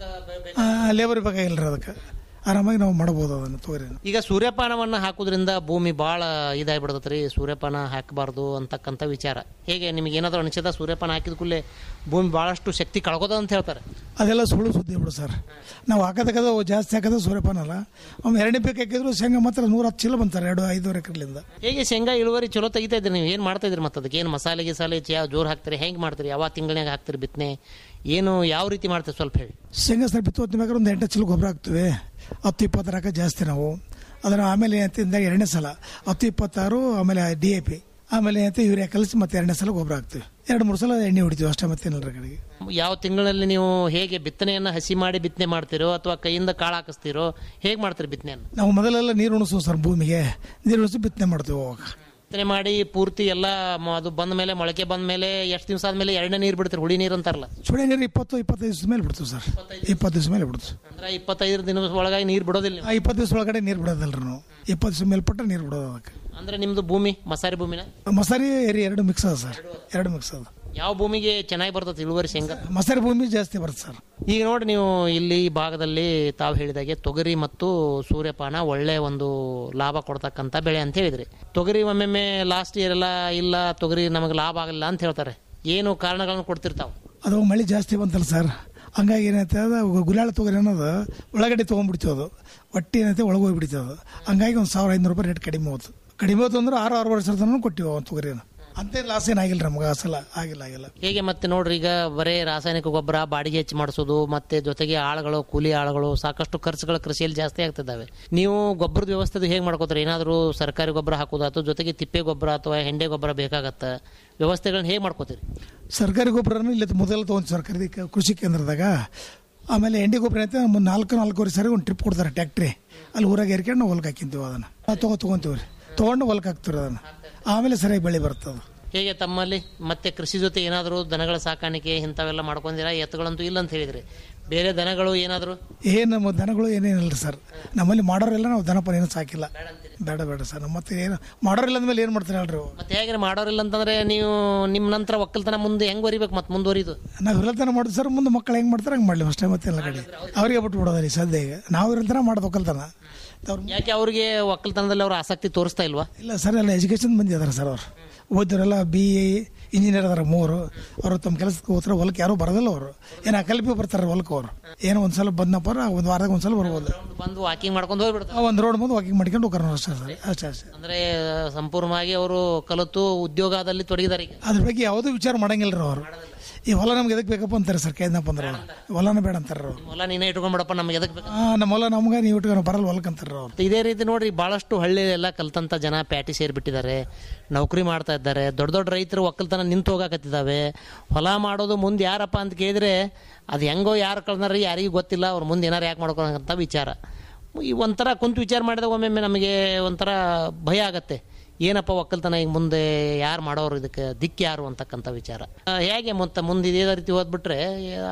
ಲೇಬರ್ ಬೇಕಾಗಿಲ್ಲ ರೀ ಅದಕ್ಕೆ ಆರಾಮಾಗಿ ನಾವು ಮಾಡ್ಬೋದು ಅದನ್ನು ತೊಗರಿನ ಈಗ ಸೂರ್ಯಪಾನವನ್ನ ಹಾಕೋದ್ರಿಂದ ಭೂಮಿ ಭಾಳ ಇದಾಗ್ಬಿಡ್ತೈತೆ ರೀ ಸೂರ್ಯಪಾನ ಹಾಕಬಾರ್ದು ಅಂತಕ್ಕಂಥ ವಿಚಾರ ಹೇಗೆ ನಿಮಗೆ ಏನಾದರೂ ಅನಿಸಿದ ಸೂರ್ಯಪಾನ ಹಾಕಿದ ಕೂಡಲೇ ಭೂಮಿ ಭಾಳಷ್ಟು ಶಕ್ತಿ ಕಳ್ಕೋದ ಅಂತ ಹೇಳ್ತಾರೆ ಅದೆಲ್ಲ ಸುಳ್ಳು ಸುದ್ದಿ ಬಿಡು ಸರ್ ನಾವು ಹಾಕೋದಕ್ಕದ ಜಾಸ್ತಿ ಹಾಕೋದು ಸೂರ್ಯಪಾನ ಅಲ್ಲ ಒಮ್ಮೆ ಎರಡನೇ ಬೇಕು ಹಾಕಿದ್ರು ಶೇಂಗಾ ಮಾತ್ರ ನೂರ ಹತ್ತು ಚೀಲ ಬಂತಾರೆ ಎರಡು ಐದೂವರೆ ಎಕರೆಲಿಂದ ಹೇಗೆ ಶೇಂಗಾ ಇಳುವರಿ ಚಲೋ ತೆಗಿತಾ ಇದ್ರಿ ನೀವು ಏನು ಮಾಡ್ತಾ ಇದ್ರಿ ಮತ್ತೆ ಅದಕ್ಕೆ ಏನು ಮಸಾಲೆ ಗಿಸಾಲೆ ಯಾವ ಜೋರು ಹಾಕ್ತೀರಿ ಹೆಂಗೆ ಮಾಡ್ತೀರಿ ಯಾವ ತಿಂಗಳಾಗ ಹಾಕ್ತೀರಿ ಬಿತ್ತನೆ ಏನು ಯಾವ ರೀತಿ ಮಾಡ್ತೀರಿ ಸ್ವಲ್ಪ ಹೇಳಿ ಶೇಂಗಾ ಸರ್ ಬಿತ್ತು ಹೊತ್ತಿನ ಒಂದು ಎಂಟು ಚೀಲ ಗೊಬ್ಬರ ಹಾಕ್ತೀವಿ ಹತ್ತು ಇಪ್ಪತ್ತರ ಹಾಕೋ ಜಾಸ್ತಿ ನಾವು ಅದನ್ನು ಆಮೇಲೆ ಏನಂತ ಎರಡನೇ ಸಲ ಹತ್ತು ಇಪ್ಪತ್ತಾರು ಆಮೇಲೆ ಡಿ ಎ ಪಿ ಆಮೇಲೆ ಏನಂತ ಯೂರಿಯಾ ಕಲಿಸಿ ಮತ್ತೆ ಎರಡನೇ ಸಲ ಗೊಬ್ಬರ ಹಾಕ್ತೀವಿ ಎರಡು ಮೂರು ಸಲ ಎಣ್ಣೆ ಹೊಡಿತೀವಿ ಅಷ್ಟೇ ಮತ್ತೇನಲ್ಲ ಕಡೆಗೆ ಯಾವ ತಿಂಗಳಲ್ಲಿ ನೀವು ಹೇಗೆ ಬಿತ್ತನೆಯನ್ನು ಹಸಿ ಮಾಡಿ ಬಿತ್ತನೆ ಮಾಡ್ತೀರೋ ಅಥವಾ ಕೈಯಿಂದ ಕಾಳು ಹಾಕಿಸ್ತೀರೋ ಹೇಗೆ ಮಾಡ್ತೀರಿ ಬಿತ್ತನೆಯನ್ನು ನಾವು ಮೊದಲೆಲ್ಲ ನೀರು ಉಣಿಸು ಸರ್ ಭೂಮಿಗೆ ನೀರು ಉಣಿಸಿ ಬಿತ್ತನೆ ಮಾಡ್ತೀವಿ ಅವಾಗ ಬಿತ್ತನೆ ಮಾಡಿ ಪೂರ್ತಿ ಎಲ್ಲ ಮ- ಅದು ಬಂದ ಮೇಲೆ ಮೊಳಕೆ ಬಂದ ಮೇಲೆ ಎಷ್ಟು ದಿವಸ ಆದ್ಮೇಲೆ ಎರಡನೇ ನೀರು ಬಿಡ್ತೀರಿ ಹುಳಿ ನೀರು ಅಂತಾರಲ್ಲ ಸುಳೆ ನೀರು ಇಪ್ಪತ್ತು ಇಪ್ಪತ್ತೈದು ದಿವಸ ಮೇಲೆ ಬಿಡ್ತೀವಿ ಸರ್ ಇಪ್ಪತ್ತು ದಿವಸ ಮೇಲೆ ಬಿಡ್ತೀವಿ ಅಂದ್ರೆ ಇಪ್ಪತ್ತೈದು ದಿನ ಒಳಗಾಗಿ ನೀರು ಬಿಡೋದಿಲ್ಲ ನೀವು. ಆ ಇಪ್ಪತ್ತು ದಿವಸ ಒಳಗಡೆ ನೀರು ಬಿಡೋದಲ್ರಿ ನಾವು ಇಪ್ಪತ್ತು ದಿವಸ ಮೇಲ್ಪಟ್ಟ ನೀರು ಬಿಡೋದು ಅದಕ್ಕೆ ಅಂದ್ರೆ ನಿಮ್ದು ಭೂಮಿ ಮಸಾರಿ ಭೂಮಿನ ಮಸಾರಿ ಏರಿ ಎರಡು ಮಿಕ್ಸ್ ಅದ ಸರ್ ಎರಡು ಮಿಕ್ಸ್ ಅದ ಯಾವ ಭೂಮಿಗೆ ಚೆನ್ನಾಗಿ ಬರ್ತದೆ ಇಳುವರಿ ಶೇಂಗಾ ಮಸಾರಿ ಭೂಮಿ ಜಾಸ್ತಿ ಬರುತ್ತೆ ಸರ್ ಈಗ ನೋಡಿ ನೀವು ಇಲ್ಲಿ ಈ ಭಾಗದಲ್ಲಿ ತಾವು ಹೇಳಿದಾಗೆ ತೊಗರಿ ಮತ್ತು ಸೂರ್ಯಪಾನ ಒಳ್ಳೆ ಒಂದು ಲಾಭ ಕೊಡ್ತಕ್ಕಂಥ ಬೆಳೆ ಅಂತ ಹೇಳಿದ್ರಿ ತೊಗರಿ ಒಮ್ಮೊಮ್ಮೆ ಲಾಸ್ಟ್ ಇಯರ್ ಎಲ್ಲ ಇಲ್ಲ ತೊಗರಿ ನಮಗೆ ಲಾಭ ಆಗಲ್ಲ ಅಂತ ಹೇಳ್ತಾರೆ ಏನು ಕಾರಣಗಳನ್ನು ಕೊಡ್ತಿರ್ತಾವೆ ಅದು ಮಳೆ ಜಾಸ್ತಿ ಬಂತಲ್ಲ ಸರ್ ಹಂಗಾಗಿ ಏನೈತೆ ಅದು ಗುಲಾಳ ತೊಗರಿ ಅನ್ನೋದು ಒಳಗಡೆ ತೊಗೊಂಡ್ಬಿಡ್ತೀವಿ ಅದು ಒಟ್ಟಿ ಏನೈತೆ ಒಳಗೆ ಹೋಗ್ಬಿಡ್ತೀವಿ ಅದು ಹಂಗಾಗಿ ಒಂದು ಸಾವಿರ ಐನೂರು ರೂಪಾಯಿ ರೇಟ್ ಕಡಿಮೆ ಹೋಯ್ತು ಕಡಿಮೆ ಹೋಯ್ತು ಅಂದ್ರೆ ಆರು ಆರು ವರ್ಷದ ತನಕ ಕೊಟ್ಟಿವಿ ಒಂದು ತೊಗರಿನ ಅಂತ ಲಾಸ್ ಏನಾಗಿಲ್ಲ ನಮ್ಗೆ ಆ ಸಲ ಆಗಿಲ್ಲ ಆಗಿಲ್ಲ ಹೇಗೆ ಮತ್ತೆ ನೋಡ್ರಿ ಈಗ ಬರೇ ರಾಸಾಯನಿಕ ಗೊಬ್ಬರ ಬಾಡಿಗೆ ಹೆಚ್ಚು ಮಾಡಿಸೋದು ಮತ್ತೆ ಜೊತೆಗೆ ಆಳುಗಳು ಕೂಲಿ ಆಳುಗಳು ಸಾಕಷ್ಟು ಖರ್ಚುಗಳು ಕೃಷಿಯಲ್ಲಿ ಜಾಸ್ತಿ ಆಗ್ತಿದ್ದಾವೆ ನೀವು ಗೊಬ್ಬರದ ವ್ಯವಸ್ಥೆ ಹೇಗೆ ಮಾಡ್ಕೋತಾರೆ ಏನಾದರೂ ಸರ್ಕಾರಿ ಗೊಬ್ಬರ ಹಾಕೋದು ಅಥವಾ ಜೊತೆಗೆ ತಿಪ್ಪೆ ಗೊಬ್ಬರ ಅಥವಾ ಹೆಂಡೆ ಗೊಬ್ಬರ ಬೇಕಾಗತ್ತೆ ವ್ಯವಸ್ಥೆಗಳನ್ನ ಹೇಗೆ ಮಾಡ್ಕೋತೀರಿ ಸರ್ಕಾರಿ ಗೊಬ್ಬರನು ಇಲ್ಲಿ ಮೊದಲು ತೊಗೊಂಡು ಸರ್ಕಾರಿ ಕ- ಕೃಷಿ ಕೇಂದ್ರದಾಗ ಆಮೇಲೆ ಎಂಡಿ ಗೊಬ್ಬರ ಐತೆ ಒಂದು ನಾಲ್ಕು ನಾಲ್ಕೂವರೆ ಸರಿ ಒಂದು ಟ್ರಿಪ್ ಕೊಡ್ತಾರೆ ಟ್ಯಾಕ್ಟ್ರಿ ಅಲ್ಲಿ ಊರಾಗ ಏರ್ಕೊಂಡು ನಾವು ಹೊಲಕ್ಕೆ ಹಾಕಿಂತೀವಿ ಅದನ್ನು ತಗೋ ತೊಗೊಂತೀವಿ ರೀ ತೊಗೊಂಡು ಹೊಲಕ್ಕೆ ಹಾಕ್ತೀವಿ ಅದನ್ನು ಆಮೇಲೆ ಸರಿಯಾಗಿ ಬೆಳೆ ಬರ್ತದೆ ಹೇಗೆ ತಮ್ಮಲ್ಲಿ ಮತ್ತೆ ಕೃಷಿ ಜೊತೆ ಏನಾದರೂ ದನಗಳ ಸಾಕಾಣಿಕೆ ಇಂಥವೆಲ್ಲ ಮಾಡ್ಕೊಂಡಿರಾ ಎತ್ತುಗಳಂತೂ ಇಲ್ಲ ಅಂತ ಹೇಳಿದ್ರಿ ಬೇರೆ ದನಗಳು ಏನಾದರೂ ಏನು ನಮ್ಮ ದನಗಳು ಏನೇನಿಲ್ಲ ಸರ್ ನಮ್ಮಲ್ಲಿ ಮಾಡೋರೆಲ್ಲ ನಾವು ದನಪನ ಏನು ಸಾಕಿಲ್ಲ ಬೇಡ ಬೇಡ ಸರ್ ನಮ್ಮ ಮತ್ತೆ ಏನು ಮಾಡೋರಿಲ್ಲ ಅಂದಮೇಲೆ ಏನು ಮಾಡ್ತಾರೆ ಹೇಳ್ರಿ ಅವು? ಮತ್ತೆ ಹೇಗೆ ಮಾಡೋರಿಲ್ಲ ಅಂತಂದ್ರೆ ನೀವು ನಿಮ್ಮ ನಂತರ ಒಕ್ಕಲ್ತನ ಮುಂದೆ ಹೆಂಗ್ ವರಿಬೇಕು ಮತ್ತೆ ಮುಂದುವರಿದು ನಾವು ಇರಲ್ತನ ಮಾಡಿದ್ ಸರ್ ಮುಂದೆ ಮಕ್ಕಳು ಹೆಂಗೆ ಮಾಡ್ತಾರೆ ಹಂಗೆ ಮಾಡಲಿ ಅಷ್ಟೇ ಮತ್ತೆ ಎಲ್ಲ ಕಡೆ ಅವ್ರಿಗೆ ಬಿಟ್ಟು ಬಿಡೋದ್ರಿ ಸದ್ಯ ಈಗ ನಾವು ಇರಲ್ತನ ಮಾಡೋದು ಒಕ್ಕಲ್ತನ ಅವ್ರು ಯಾಕೆ ಅವ್ರಿಗೆ ಒಕ್ಕಲ್ತನದಲ್ಲಿ ಅವ್ರ ಆಸಕ್ತಿ ತೋರಿಸ್ತಾ ಇಲ್ವಾ ಇಲ್ಲ ಸರ್ ಎಲ್ಲ ಎಜುಕೇಶನ್ ಮಂದಿ ಅದಾರ ಸರ್ ಅವ್ರು ಓದಿರೋಲ್ಲ ಬಿ ಎ ಇಂಜಿನಿಯರ್ ಅದಾರ ಮೂವರು ಅವರು ತಮ್ಮ ಕೆಲಸಕ್ಕೆ ಹೋಗ್ತಾರೆ ಹೊಲಕ್ಕೆ ಯಾರೂ ಬರೋದಿಲ್ಲ ಅವರು ಏನು ಅಕಲ್ಪಿ ಬರ್ತಾರೆ ಹೊಲಕ್ಕೆ ಅವರು ಏನೋ ಒಂದ್ಸಲ ಬಂದಪ್ಪ ಒಂದು ವಾರದಾಗ ಒಂದ್ಸಲ ಬರ್ಬೋದು ಬಂದು ವಾಕಿಂಗ್ ಮಾಡ್ಕೊಂಡು ಹೋಗ್ಬಿಡ್ತಾರೆ ಒಂದು ರೋಡ್ ಬಂದು ವಾಕಿಂಗ್ ಮಾಡ್ಕೊಂಡು ಹೋಗ್ತಾರೆ ಅಷ್ಟೇ ಸರ್ ಅಷ್ಟೇ ಅಷ್ಟೇ ಅಂದ್ರೆ ಸಂಪೂರ್ಣವಾಗಿ ಅವರು ಕಲಿತು ಉದ್ಯೋಗದಲ್ಲಿ ತೊಡಗಿದ್ದಾರೆ ಈಗ ಅದ್ರ ಬಗ್ಗೆ ಯಾವುದೂ ವಿಚಾರ ಮಾಡಂಗಿಲ್ಲ ರೀ ಅವರು ಈ ಹೊಲ ನಮ್ಗೆ ಎದಕ್ಕೆ ಬೇಕಪ್ಪ ಅಂತಾರೆ ಸರ್ ಕೇಳಿದಪ್ಪ ಅಂದ್ರೆ ಅವ್ರು. ಹೊಲನ ಬೇಡ ಅಂತಾರೆ ಅವ್ರು ಹೊಲ ನೀನೇ ಇಟ್ಕೊಂಡ್ಬಿಡಪ್ಪ ನಮ್ಗೆ ಎದಕ್ ಬೇಕು ಆ, ನಮ್ಮ ಹೊಲ ನಮ್ಗೆ ನೀವು ಇಟ್ಕೊಂಡು ಬರಲ್ಲ ಹೊಲಕ್ಕೆ ಅಂತಾರೆ ಅವ್ರು ಮತ್ತೆ ಇದೇ ರೀತಿ ನೋಡ್ರಿ ಬಹಳಷ್ಟು ಹಳ್ಳಿಯಲ್ಲೆಲ್ಲ ಕಲ್ತಂತ ಜನ ಪ್ಯಾಟಿ ಸೇರಿಬಿಟ್ಟಿದ್ದಾರೆ ನೌಕರಿ ಮಾಡ್ತಾ ಇದ್ದಾರೆ ದೊಡ್ಡ ದೊಡ್ಡ ರೈತರು ಒಕ್ಕಲ್ತನ ನಿಂತು ಹೋಗಾಕತ್ತಿದ್ದಾವೆ ಹೊಲ ಮಾಡೋದು ಮುಂದೆ ಯಾರಪ್ಪ ಅಂತ ಕೇಳಿದ್ರೆ ಅದು ಹೆಂಗೋ ಯಾರು ಕಳ್ದಾರ ಯಾರಿಗೂ ಗೊತ್ತಿಲ್ಲ ಅವ್ರ ಮುಂದೆ ಏನಾರು ಯಾಕೆ ಮಾಡ್ಕೊಳಂತ ವಿಚಾರ ಈ ಒಂಥರ ಕುಂತು ವಿಚಾರ ಮಾಡಿದಾಗ ಒಮ್ಮೊಮ್ಮೆ ನಮಗೆ ಒಂಥರ ಭಯ ಆಗತ್ತೆ ಏನಪ್ಪ ಒಕ್ಕಲ್ತನ ಈಗ ಮುಂದೆ ಯಾರು ಮಾಡೋರು ಇದಕ್ಕೆ ದಿಕ್ಕು ಯಾರು ಅಂತಕ್ಕಂಥ ವಿಚಾರ ಆ, ಹೇಗೆ ಮತ್ತೆ ಮುಂದೆ ಇದೇ ರೀತಿ ಹೋದ್ಬಿಟ್ರೆ ಆ,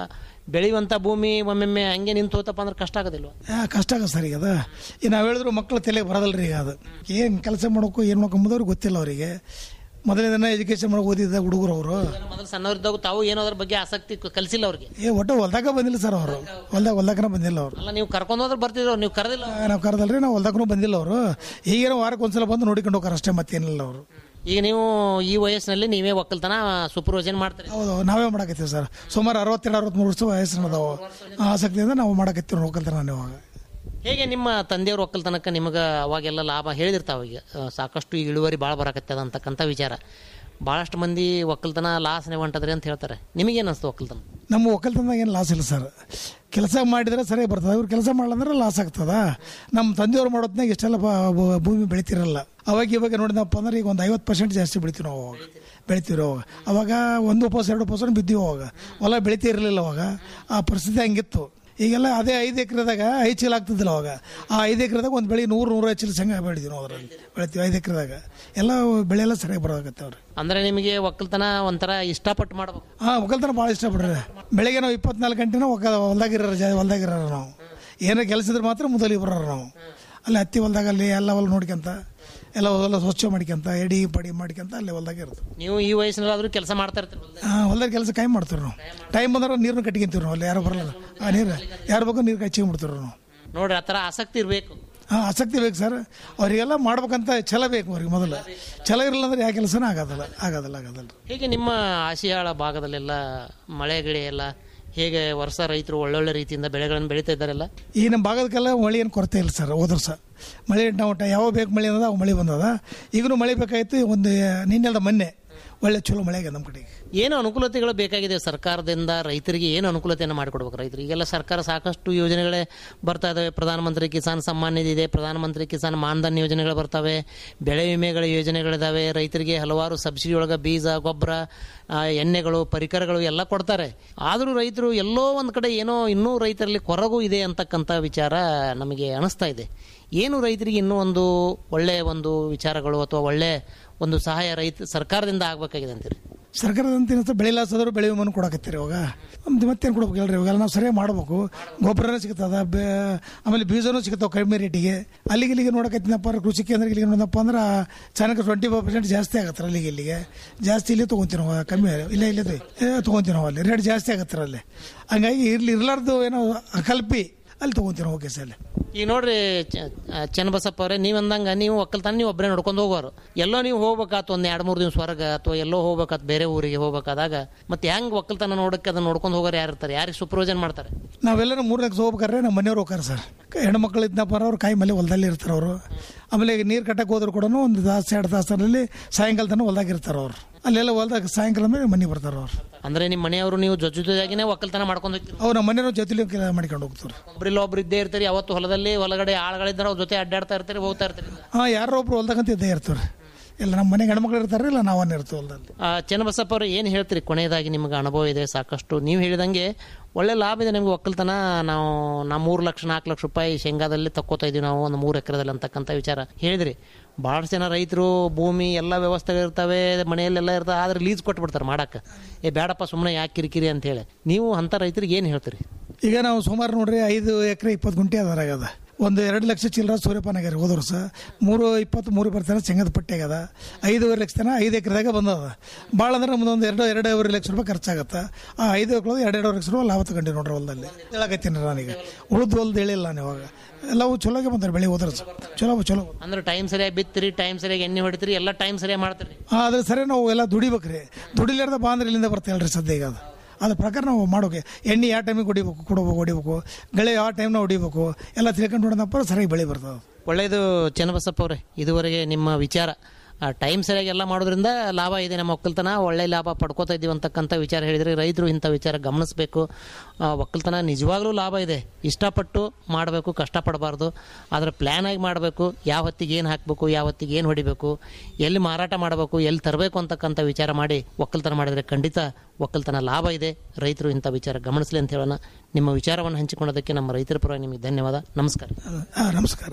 ಬೆಳೆಯುವಂಥ ಭೂಮಿ ಒಮ್ಮೊಮ್ಮೆ ಹಂಗೆ ನಿಂತು ಹೋತಪ್ಪ ಅಂದ್ರೆ ಕಷ್ಟ ಆಗೋದಿಲ್ವ ಆ, ಕಷ್ಟ ಆಗತ್ತೆ ಸರ್ ಈಗ ಅದು ಈಗ ನಾವು ಹೇಳಿದ್ರು ಮಕ್ಕಳು ತಲೆಗೆ ಬರೋದಲ್ರಿ ಈಗ ಅದು ಏನು ಕೆಲಸ ಮಾಡೋಕ್ಕೂ ಏನು ಮಾಡೋಕೆ ಮುಂದವ್ರಿಗೆ ಗೊತ್ತಿಲ್ಲ ಅವರಿಗೆ ಮೊದಲನೇ ದಿನ ಎಜುಕೇಶನ್ ಮಾಡೋಕೆ ಓದಿದ್ದ ಹುಡುಗರು ಅವರು ಮೊದಲು ಸಣ್ಣವರಿದ್ದಾಗ ತಾವು ಏನೋ ಅದ್ರ ಬಗ್ಗೆ ಆಸಕ್ತಿ ಕ- ಕಲಿಸಿಲ್ಲ ಅವ್ರಿಗೆ ಏ ಒಟ್ಟು ಹೊಲ್ದಾಗ ಬಂದಿಲ್ಲ ಸರ್ ಅವರು ಹೊಲ್ದಾಗ ಹೊಲ್ದಾಗನ ಬಂದಿಲ್ಲ ಅವರು ಅಲ್ಲ ನೀವು ಕರ್ಕೊಂಡು ಹೋದ್ರೆ ಬರ್ತಿದ್ರು ನೀವು ಕರೆದಿಲ್ಲ ನಾವು ಕರೆದಲ್ರಿ ನಾವು ಹೊಲ್ದಾಗೂ ಬಂದಿಲ್ಲ ಅವರು ಈಗೇನೋ ವಾರಕ್ಕೆ ಒಂದ್ಸಲ ಬಂದು ನೋಡಿಕೊಂಡು ಹೋಗಾರ ಅಷ್ಟೇ ಮತ್ತೇನಿಲ್ಲ ಅವರು ಈಗ ನೀವು ಈ ವಯಸ್ಸಿನಲ್ಲಿ ನೀವೇ ಒಕ್ಕಲ್ತನ ಸೂಪರ್ವೈಸನ್ ಮಾಡ್ತೀರಿ ಹೌದು ನಾವೇ ಮಾಡಕತ್ತೀವಿ ಸರ್ ಸುಮಾರು ಅರವತ್ತೆರಡು ಅರವತ್ಮೂರು ವರ್ಷ ವಯಸ್ಸಿನ ಅದಾವು ಆ ಆಸಕ್ತಿಯಿಂದ ನಾವು ಮಾಡಕತ್ತೀವಿ ಹೋಗ್ಕಲ್ತಾರೆ ನಾನು ಇವಾಗ ಹೇಗೆ ನಿಮ್ಮ ತಂದೆಯವ್ರ ಒಕ್ಕಲ್ತನಕ್ಕೆ ನಿಮಗೆ ಅವಾಗೆಲ್ಲ ಲಾಭ ಹೇಳಿದಿರ್ತಾವ ಈಗ ಆ, ಸಾಕಷ್ಟು ಈಗ ಇಳುವರಿ ಭಾಳ ಬರಕತ್ತದ ಅಂತಕ್ಕಂಥ ವಿಚಾರ ಭಾಳಷ್ಟು ಮಂದಿ ಒಕ್ಕಲ್ತನ ಲಾಸ್ನೇ ಹೊಂಟದ್ರಿ ಅಂತ ಹೇಳ್ತಾರೆ ನಿಮಗೇನು ಅನಿಸ್ತು ಒಕ್ಕಲ್ತನ ನಮ್ಮ ಒಕ್ಕಲ್ತನದಾಗ ಏನು ಲಾಸ್ ಇಲ್ಲ ಸರ್ ಕೆಲಸ ಮಾಡಿದ್ರೆ ಸರಿ ಬರ್ತದೆ ಇವ್ರು ಕೆಲಸ ಮಾಡಲಂದ್ರೆ ಲಾಸ್ ಆಗ್ತದ ನಮ್ಮ ತಂದೆಯವ್ರು ಮಾಡೋದ್ನಾಗ ಇಷ್ಟೆಲ್ಲ ಬ- ಬ- ಭೂಮಿ ಬೆಳಿತಿರಲ್ಲ ಅವಾಗ ಇವಾಗ ನೋಡಿದಪ್ಪ ಅಂದ್ರೆ ಈಗ ಒಂದು ಐವತ್ತು ಪರ್ಸೆಂಟ್ ಜಾಸ್ತಿ ಬೆಳಿತೀವಿ ನಾವು ಅವಾಗ ಬೆಳಿತೀವಿ ಅವಾಗ ಅವಾಗ ಒಂದು ಪರ್ಸೆಂಟ್ ಎರಡು ಪರ್ಸೆಂಟ್ ಬಿದ್ದೀವಿ ಅವಾಗ ಹೊಲ ಬೆಳಿತಾ ಇರಲಿಲ್ಲ ಅವಾಗ ಆ ಪರಿಸ್ಥಿತಿ ಹಂಗಿತ್ತು ಈಗೆಲ್ಲ ಅದೇ ಐದು ಎಕರೆದಾಗ ಐದು ಚೀಲ ಆಗ್ತಿದ್ದಿಲ್ಲ ಅವಾಗ ಆ ಐದು ಎಕರೆದಾಗ ಒಂದು ಬೆಳೆ ನೂರು ನೂರೈದು ಚೀಲ ಶೇಂಗಾ ಬೆಳಿತೀವಿ ನಾವು ಅದ್ರಲ್ಲಿ ಬೆಳಿತೀವಿ ಐದು ಎಕರೆದಾಗ ಎಲ್ಲ ಬೆಳೆ ಎಲ್ಲ ಸರಿಯಾಗಿ ಬರೋದಾಗತ್ತೆ ಅವ್ರಿಗೆ ಅಂದ್ರೆ ನಿಮಗೆ ಒಕ್ಕಲ್ತನ ಒಂಥರ ಇಷ್ಟಪಟ್ಟು ಮಾಡ್ಬೇಕು ಹಾಂ ಒಕ್ಕಲ್ತನ ಭಾಳ ಇಷ್ಟಪಡ್ರಿ ಬೆಳಿಗ್ಗೆ ನಾವು ಇಪ್ಪತ್ನಾಲ್ಕು ಗಂಟೆನೂ ಒಕ್ಕ ಹೊಲ್ದಾಗಿರೋ ಜ ಹೊಲ್ದಾಗಿರೋ ನಾವು ಏನೋ ಕೆಲಸ ಇದ್ರೆ ಮಾತ್ರ ಮೊದಲಿಗೆ ಬರೋರು ನಾವು ಅಲ್ಲಿ ಹತ್ತಿ ಹೊಲ್ದಾಗ ಅಲ್ಲಿ ಎಲ್ಲ ಹೊಲ ನೋಡ್ಕೊಂತ ಎಲ್ಲ ಹೊಲ ಸ್ವಚ್ಛ ಮಾಡ್ಕೊಂತ ಎಡಿ ಪಡಿ ಮಾಡ್ಕೊಂತ ಅಲ್ಲಿ ಹೊಲ್ದಾಗ ಇರುತ್ತೆ ನೀವು ಈ ವಯಸ್ಸಿನಲ್ಲಾದ್ರೂ ಕೆಲಸ ಮಾಡ್ತಾ ಇರ್ತೀರಿ ಹೊಲ್ದಾಗ. ಹಾಂ ಹೊಲ್ದಾಗ ಕೆಲಸ ಕೈ ಮಾಡ್ತೀವಿ ನಾವು ಟೈಮ್ ಬಂದ್ರೆ ನೀರನ್ನು ಕಟ್ಕೊಂತೀವಿ ನಾವು ಅಲ್ಲಿ ಯಾರು ಬರಲ್ಲ ಆ ನೀರು ಯಾರು ಬೇಕು ನೀರು ಕಚ್ಚಿಕೊಂಡ್ಬಿಡ್ತೀವಿ ನಾವು ನೋಡ್ರಿ ಆ ಥರ ಆಸಕ್ತಿ ಇರಬೇಕು ಹಾಂ ಆಸಕ್ತಿ ಬೇಕು ಸರ್ ಅವರಿಗೆಲ್ಲ ಮಾಡ್ಬೇಕಂತ ಛಲ ಬೇಕು ಅವ್ರಿಗೆ ಮೊದಲು ಛಲ ಇರಲಿಲ್ಲ ಅಂದ್ರೆ ಯಾವ ಕೆಲಸನೂ ಆಗೋದಿಲ್ಲ ಆಗೋದಿಲ್ಲ ಆಗೋದಿಲ್ಲ ಹೇಗೆ ನಿಮ್ಮ ಆಸಿಯಾಳ ಭಾಗದಲ್ಲೆಲ್ಲ ಮಳೆ ಗಿಳೆ ಎಲ್ಲ ಹೇಗೆ ವರ್ಷ ರೈತರು ಒಳ್ಳೊಳ್ಳೆ ರೀತಿಯಿಂದ ಬೆಳೆಗಳನ್ನು ಬೆಳೀತಾ ಇದ್ದಾರಲ್ಲ ಈ ನಮ್ಮ ಭಾಗದಕ್ಕೆಲ್ಲ ಮಳೆ ಏನು ಕೊರತೆ ಇಲ್ಲ ಸರ್ ಹೋದ ವರ್ಷ ಮಳೆ ನಾವು ಟ- ಯಾವ ಬೇಕು ಮಳೆ ಅನ್ನೋದು ಅವು ಮಳೆ ಬಂದದ ಈಗಲೂ ಮಳೆ ಬೇಕಾಗಿತ್ತು ಒಂದು ನಿನ್ನೆಲ್ದ ಮೊನ್ನೆ ಒಳ್ಳೆ ಚಲೋ ಮಳೆ ಆಗಿದೆ ನಮ್ಮ ಕಡೆಗೆ ಏನು ಅನುಕೂಲತೆಗಳು ಬೇಕಾಗಿದೆ ಸರ್ಕಾರದಿಂದ ರೈತರಿಗೆ ಏನು ಅನುಕೂಲತೆಯನ್ನು ಮಾಡಿಕೊಡ್ಬೇಕು ರೈತರಿಗೆ ಈಗೆಲ್ಲ ಸರ್ಕಾರ ಸಾಕಷ್ಟು ಯೋಜನೆಗಳೇ ಬರ್ತಾ ಇದಾವೆ ಪ್ರಧಾನಮಂತ್ರಿ ಕಿಸಾನ್ ಸಮ್ಮಾನ್ ನಿಧಿ ಇದೆ ಪ್ರಧಾನಮಂತ್ರಿ ಕಿಸಾನ್ ಮಾನ್ಧನ್ ಯೋಜನೆಗಳು ಬರ್ತವೆ ಬೆಳೆ ವಿಮೆಗಳ ಯೋಜನೆಗಳಿದಾವೆ ರೈತರಿಗೆ ಹಲವಾರು ಸಬ್ಸಿಡಿ ಒಳಗೆ ಬೀಜ ಗೊಬ್ಬರ ಆ, ಎಣ್ಣೆಗಳು ಪರಿಕರಗಳು ಎಲ್ಲ ಕೊಡ್ತಾರೆ ಆದರೂ ರೈತರು ಎಲ್ಲೋ ಒಂದು ಕಡೆ ಏನೋ ಇನ್ನೂ ರೈತರಲ್ಲಿ ಕೊರಗು ಇದೆ ಅಂತಕ್ಕಂಥ ವಿಚಾರ ನಮಗೆ ಅನಿಸ್ತಾ ಇದೆ ಏನು ರೈತರಿಗೆ ಇನ್ನೂ ಒಂದು ಒಳ್ಳೆಯ ಒಂದು ವಿಚಾರಗಳು ಅಥವಾ ಒಳ್ಳೆ ಒಂದು ಸಹಾಯ ರೈತ ಸರ್ಕಾರದಿಂದ ಆಗಬೇಕಾಗಿದೆ ಅಂತೀರಿ ಸರ್ಕಾರದಂತ ಏನಿಸ್ತು ಬೆಳೆ ಲಾಸ್ ಆದರೂ ಬೆಳೆ ವಿಮೆನೂ ಕೊಡಕತ್ತೀರಿ ಇವಾಗ ನಮ್ದು ಮತ್ತೇನು ಕೊಡ್ಬೇಕು ಹೇಳ್ರಿ ಇವಾಗೆಲ್ಲ ನಾವು ಸರಿಯಾಗಿ ಮಾಡಬೇಕು ಗೊಬ್ಬರನೂ ಸಿಗ್ತದ ಬೇ ಆಮೇಲೆ ಬೀಜನೂ ಸಿಗ್ತಾವೆ ಕಡಿಮೆ ರೇಟಿಗೆ ಅಲ್ಲಿಗೆ ಇಲ್ಲಿಗೆ ನೋಡಕತ್ತಿನಪ್ಪ ಅಂದ್ರೆ ಕೃಷಿ ಕೇಂದ್ರಕ್ಕೆ ಇಲ್ಲಿಗೆ ನೋಡಪ್ಪ ಅಂದ್ರೆ ಚೆನ್ನಾಗಿ ಟ್ವೆಂಟಿ ಫೈವ್ ಪರ್ಸೆಂಟ್ ಜಾಸ್ತಿ ಆಗತ್ತೆ ಅಲ್ಲಿಗೆ ಇಲ್ಲಿಗೆ ಜಾಸ್ತಿ ಇಲ್ಲೇ ತೊಗೊಂತೀವಿ ನಾವು ಕಮ್ಮಿ ಇಲ್ಲೇ ಇಲ್ಲೇ ತೊಗೊಂತೀವಿ ನಾವು ಅಲ್ಲಿ ರೇಟ್ ಜಾಸ್ತಿ ಆಗತ್ತೆ ಅಲ್ಲಿ ಹಂಗಾಗಿ ಇರ್ಲಿ ಇರ್ಲಾರ್ದು ಏನೋ ಕಲ್ಪಿ ಅಲ್ಲಿ ತೊಗೊಂತೀವಿ ನಾವು ಓಕೆ ಸರ್ ಈಗ ನೋಡ್ರಿ ಚ- ಆ, ಚನ್ನಬಸಪ್ಪ ಅವರೇ ನೀವು ಅಂದಂಗ ನೀವು ಒಕ್ಕಲ್ತನ ನೀವು ಒಬ್ಬರೇ ನೋಡ್ಕೊಂಡು ಹೋಗೋರು ಎಲ್ಲೋ ನೀವು ಹೋಗ್ಬೇಕಾತು ಒಂದು ಎರಡು ಮೂರು ದಿವಸ ಹೊರಗೆ ಅಥವಾ ಎಲ್ಲೋ ಹೋಗ್ಬೇಕಾತ್ ಬೇರೆ ಊರಿಗೆ ಹೋಗ್ಬೇಕಾದಾಗ ಮತ್ತೆ ಹೆಂಗ್ ಒಕ್ಕಲ್ತನ ನೋಡಕ್ಕೆ ಅದನ್ನ ನೋಡ್ಕೊಂಡು ಹೋಗೋರು ಯಾರು ಇರ್ತಾರೆ ಯಾರಿಗೆ ಸೂಪರ್ವೈಸನ್ ಮಾಡ್ತಾರೆ ನಾವೆಲ್ಲರೂ ಮೂರನೇ ಹೋಗ್ಬೇಕಾದ್ರೆ ನಮ್ಮ ಮನೆಯವ್ರು ಹೋಗ್ತಾರೆ ಸರ್ ಹೆಣ್ಮಕ್ಳು ಇದ್ನಪ್ಪ ಅಂದ್ರೆ ಅವ್ರು ಕಾಯಿ ಮಲೆ ಹೊಲದಲ್ಲಿ ಇರ್ತಾರೆ ಅವರು ಆಮೇಲೆ ಈಗ ನೀರು ಕಟ್ಟಕ್ಕೆ ಹೋದ್ರು ಕೂಡ ಒಂದು ತಾಸು ಎರಡು ತಾಸಲ್ಲಿ ಸಾಯಂಕಾಲ ತನಕ ಹೊಲ್ದಾಗ ಇರ್ತಾರೆ ಅವ್ರು ಅಲ್ಲೆಲ್ಲ ಹೊಲ್ದಾಗ ಸಾಯಂಕಾಲ ಮೇಲೆ ಮನೆಗೆ ಬರ್ತಾರೆ ಅವ್ರು ಅಂದ್ರೆ ನಿಮ್ಮ ಮನೆಯವರು ನೀವು ಜೊತೆ ಜೊತೆಯಾಗಿನೇ ಒಕ್ಕಲ್ತನ ಮಾಡ್ಕೊಂಡು ಹೋಗ್ತೀರಿ ಅವ್ರು ನಮ್ಮ ಮನೆಯವ್ರ ಜೊತೆಲಿ ಕೆಲಸ ಮಾಡ್ಕೊಂಡು ಹೋಗ್ತಾರೆ ಒಬ್ರಿಲ್ಲ ಒಬ್ರು ಇದ್ದೇ ಇರ್ತೀರಿ ಅವತ್ತು ಹೊಲದಲ್ಲಿ ಹೊಲಗಡೆ ಆಳುಗಳಿದ್ದಾರೆ ಅವ್ರ ಜೊತೆ ಅಡ್ಡಾಡ್ತಾ ಇರ್ತೀರಿ ಹೋಗ್ತಾ ಇರ್ತೀರಿ ಹಾಂ ಯಾರೋ ಒಬ್ರು ಹೊಲ್ದಾಗಂತ ಇದ್ದೇ ಇರ್ತಾರೆ ಇಲ್ಲ ನಮ್ಮ ಮನೆಗೆ ಹೆಣ್ಮಕ್ಳು ಇರ್ತಾರೆ ಇಲ್ಲ ನಾವನ್ನ ಇರ್ತೀವಿ ಹೊಲದಲ್ಲಿ ಆ, ಚನ್ನಬಸಪ್ಪ ಅವರು ಏನು ಹೇಳ್ತೀರಿ ಕೊನೆಯದಾಗಿ ನಿಮಗೆ ಅನುಭವ ಇದೆ ಸಾಕಷ್ಟು ನೀವು ಹೇಳಿದಂಗೆ ಒಳ್ಳೆ ಲಾಭ ಇದೆ ನಿಮಗೆ ಒಕ್ಕಲ್ತನ ನಾವು ನಾ ಮೂರು ಲಕ್ಷ ನಾಲ್ಕು ಲಕ್ಷ ರೂಪಾಯಿ ಶೇಂಗಾದಲ್ಲಿ ತಕ್ಕೋತಾ ಇದೀವಿ ನಾವು ಒಂದು ಮೂರು ಎಕರೆದಲ್ಲಿ ಅಂತಕ್ಕಂಥ ವಿಚಾರ ಹೇಳಿದ್ರಿ ಭಾಳಷ್ಟು ಜನ ರೈತರು ಭೂಮಿ ಎಲ್ಲ ವ್ಯವಸ್ಥೆಗಳು ಇರ್ತವೆ ಮನೆಯಲ್ಲೆಲ್ಲ ಇರ್ತವೆ ಆದ್ರೆ ಲೀಸ್ ಕೊಟ್ಬಿಡ್ತಾರೆ ಮಾಡಕ್ಕೆ ಏ ಬೇಡಪ್ಪ ಸುಮ್ಮನೆ ಯಾಕೆ ಕಿರಿಕಿರಿ ಅಂತ ಹೇಳಿ ನೀವು ಅಂಥ ರೈತರಿಗೆ ಏನು ಹೇಳ್ತೀರಿ ಈಗ ನಾವು ಸುಮಾರು ನೋಡ್ರಿ ಐದು ಎಕರೆ ಇಪ್ಪತ್ತು ಗುಂಟೆ ಅದಾರಾಗದ ಒಂದು ಎರಡು ಲಕ್ಷ ಚಿಲ್ಲರ ಸೂರ್ಯಪಾನ ಆಗ್ಯಾರ ಹೋದ ವರ್ಷ ಮೂರು ಇಪ್ಪತ್ತು ಮೂರು ಬರ್ತಾನೆ ಶೇಂಗದ ಪಟ್ಟಿ ಆಗ್ಯದ ಐದೂವರೆ ಲಕ್ಷ ತನ ಐದು ಎಕರೆದಾಗ ಬಂದದ ಭಾಳ ಅಂದ್ರೆ ನಮ್ದೊಂದು ಎರಡು ಎರಡೂವರೆ ಲಕ್ಷ ರೂಪಾಯಿ ಖರ್ಚಾಗತ್ತೆ ಆ ಐದು ಎಕರೆ ಎರಡು ಎರಡೂವರೆ ಲಕ್ಷ ರೂಪಾಯಿ ಲಾಭ ತಗೊಂಡಿ ನೋಡ್ರಿ ಹೊಲದಲ್ಲಿ ಹೇಳಕತ್ತೀನಿ ನಾನೀಗ ಉಳಿದು ಹೊಲ್ದು ಹೇಳಿಲ್ಲ ನಾನು ಇವಾಗ ಎಲ್ಲವೂ ಚಲೋಗೆ ಬಂತಾರೆ ಬೆಳೆ ಹೋದ್ರ ಚಲೋ ಚಲೋ ಅಂದ್ರೆ ಟೈಮ್ ಸರಿಯಾಗಿ ಬಿತ್ತಿರಿ ಟೈಮ್ ಸರಿಯಾಗಿ ಎಣ್ಣೆ ಹೊಡಿತೀರಿ ಎಲ್ಲ ಟೈಮ್ ಸರಿಯಾಗಿ ಮಾಡ್ತೀರಿ ಹಾಂ ಅದ್ರ ಸರಿ ನಾವು ಎಲ್ಲ ದುಡಿಬೇಕ್ರಿ ದುಡಿಲಾರ್ದ ಬಾ ಅಂದ್ರೆ ಇಲ್ಲಿಂದ ಬರ್ತಾ ಹೇಳ್ರಿ ಸದ್ಯ ಈಗ ಅದು ಅದ್ರ ಪ್ರಕಾರ ನಾವು ಮಾಡೋಕೆ ಎಣ್ಣೆ ಯಾವ ಟೈಮಿಗೆ ಹೊಡಿಬೇಕು ಕೊಡಬೇಕು ಹೊಡಿಬೇಕು ಗಳೆ ಯಾವ ಟೈಮ್ನ ಹೊಡಿಬೇಕು ಎಲ್ಲ ತಿಳ್ಕೊಂಡು ನೋಡಿದಪ್ಪ ಸರಿಯಾಗಿ ಬೆಳೆ ಬರ್ತದೆ ಒಳ್ಳೆಯದು ಚನ್ನಬಸಪ್ಪ ಅವರೇ ಇದುವರೆಗೆ ನಿಮ್ಮ ವಿಚಾರ ಟೈಮ್ ಸರಿಯಾಗಿ ಎಲ್ಲ ಮಾಡೋದ್ರಿಂದ ಲಾಭ ಇದೆ ನಮ್ಮ ಒಕ್ಕಲ್ತನ ಒಳ್ಳೆ ಲಾಭ ಪಡ್ಕೋತಾ ಇದ್ದೀವಿ ಅಂತಕ್ಕಂಥ ವಿಚಾರ ಹೇಳಿದರೆ ರೈತರು ಇಂಥ ವಿಚಾರ ಗಮನಿಸಬೇಕು ಆ, ಒಕ್ಕಲ್ತನ ನಿಜವಾಗ್ಲೂ ಲಾಭ ಇದೆ ಇಷ್ಟಪಟ್ಟು ಮಾಡಬೇಕು ಕಷ್ಟಪಡಬಾರ್ದು ಆದರೆ ಪ್ಲ್ಯಾನ್ ಆಗಿ ಮಾಡಬೇಕು ಯಾವ ಹೊತ್ತಿಗೆ ಏನು ಹಾಕಬೇಕು ಯಾವ ಹೊತ್ತಿಗೆ ಏನು ಹೊಡಿಬೇಕು ಎಲ್ಲಿ ಮಾರಾಟ ಮಾಡಬೇಕು ಎಲ್ಲಿ ತರಬೇಕು ಅಂತಕ್ಕಂಥ ವಿಚಾರ ಮಾಡಿ ಒಕ್ಕಲ್ತನ ಮಾಡಿದರೆ ಖಂಡಿತ ಒಕ್ಕಲ್ತನ ಲಾಭ ಇದೆ ರೈತರು ಇಂಥ ವಿಚಾರ ಗಮನಿಸಲಿ ಅಂತ ಹೇಳೋಣ ನಿಮ್ಮ ವಿಚಾರವನ್ನು ಹಂಚಿಕೊಳ್ಳೋದಕ್ಕೆ ನಮ್ಮ ರೈತರ ಪರವಾಗಿ ನಿಮಗೆ ಧನ್ಯವಾದ ನಮಸ್ಕಾರ ಹಾಂ ನಮಸ್ಕಾರ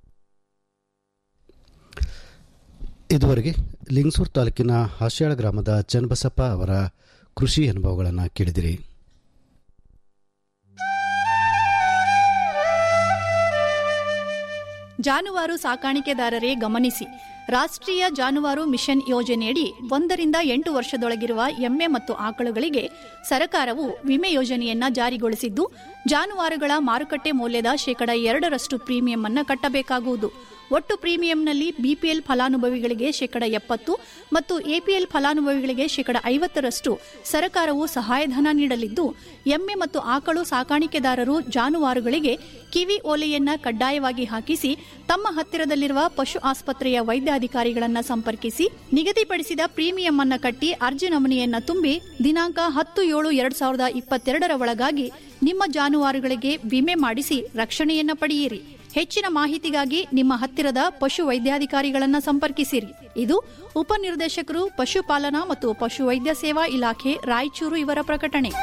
ಇದುವರೆಗೆ ಲಿಂಗಸೂರು ತಾಲೂಕಿನ ಹಾಸ್ಯಾಳ ಗ್ರಾಮದ ಚನ್ನಬಸಪ್ಪ ಅವರ ಕೃಷಿ ಅನುಭವಗಳನ್ನು ಕೇಳಿದಿರಿ ಜಾನುವಾರು ಸಾಕಾಣಿಕೆದಾರರೇ ಗಮನಿಸಿ ರಾಷ್ಟ್ರೀಯ ಜಾನುವಾರು ಮಿಷನ್ ಯೋಜನೆಯಡಿ ಒಂದರಿಂದ ಎಂಟು ವರ್ಷದೊಳಗಿರುವ ಎಮ್ಮೆ ಮತ್ತು ಆಕಳುಗಳಿಗೆ ಸರ್ಕಾರವು ವಿಮೆ ಯೋಜನೆಯನ್ನ ಜಾರಿಗೊಳಿಸಿದ್ದು ಜಾನುವಾರುಗಳ ಮಾರುಕಟ್ಟೆ ಮೌಲ್ಯದ ಶೇಕಡ ಎರಡರಷ್ಟು ಪ್ರೀಮಿಯಂ ಅನ್ನ ಕಟ್ಟಬೇಕಾಗುವುದು ಒಟ್ಟು ಪ್ರೀಮಿಯಂನಲ್ಲಿ ಬಿಪಿಎಲ್ ಫಲಾನುಭವಿಗಳಿಗೆ ಶೇಕಡ ಎಪ್ಪತ್ತು ಮತ್ತು ಎಪಿಎಲ್ ಫಲಾನುಭವಿಗಳಿಗೆ ಶೇಕಡ ಐವತ್ತರಷ್ಟು ಸರ್ಕಾರವು ಸಹಾಯಧನ ನೀಡಲಿದ್ದು ಎಮ್ಮೆ ಮತ್ತು ಆಕಳು ಸಾಕಾಣಿಕೆದಾರರು ಜಾನುವಾರುಗಳಿಗೆ ಕಿವಿ ಓಲೆಯನ್ನ ಕಡ್ಡಾಯವಾಗಿ ಹಾಕಿಸಿ ತಮ್ಮ ಹತ್ತಿರದಲ್ಲಿರುವ ಪಶು ಆಸ್ಪತ್ರೆಯ ವೈದ್ಯಾಧಿಕಾರಿಗಳನ್ನ ಸಂಪರ್ಕಿಸಿ ನಿಗದಿಪಡಿಸಿದ ಪ್ರೀಮಿಯಂ ಅನ್ನ ಕಟ್ಟಿ ಅರ್ಜಿ ನಮೂನೆಯನ್ನ ತುಂಬಿ ದಿನಾಂಕ ಹತ್ತು ಏಳು ಎರಡ್ ಸಾವಿರದ ಇಪ್ಪತ್ತೆರಡರ ಒಳಗಾಗಿ ನಿಮ್ಮ ಜಾನುವಾರುಗಳಿಗೆ ವಿಮೆ ಮಾಡಿಸಿ ರಕ್ಷಣೆಯನ್ನ ಪಡೆಯಿರಿ ಹೆಚ್ಚಿನ ಮಾಹಿತಿಗಾಗಿ ನಿಮ್ಮ ಹತ್ತಿರದ ಪಶು ವೈದ್ಯಾಧಿಕಾರಿಗಳನ್ನ ಸಂಪರ್ಕಿಸಿರಿ ಇದು ಉಪನಿರ್ದೇಶಕರು ಪಶುಪಾಲನಾ ಮತ್ತು ಪಶುವೈದ್ಯ ಸೇವಾ ಇಲಾಖೆ ರಾಯಚೂರು ಇವರ ಪ್ರಕಟಣೆ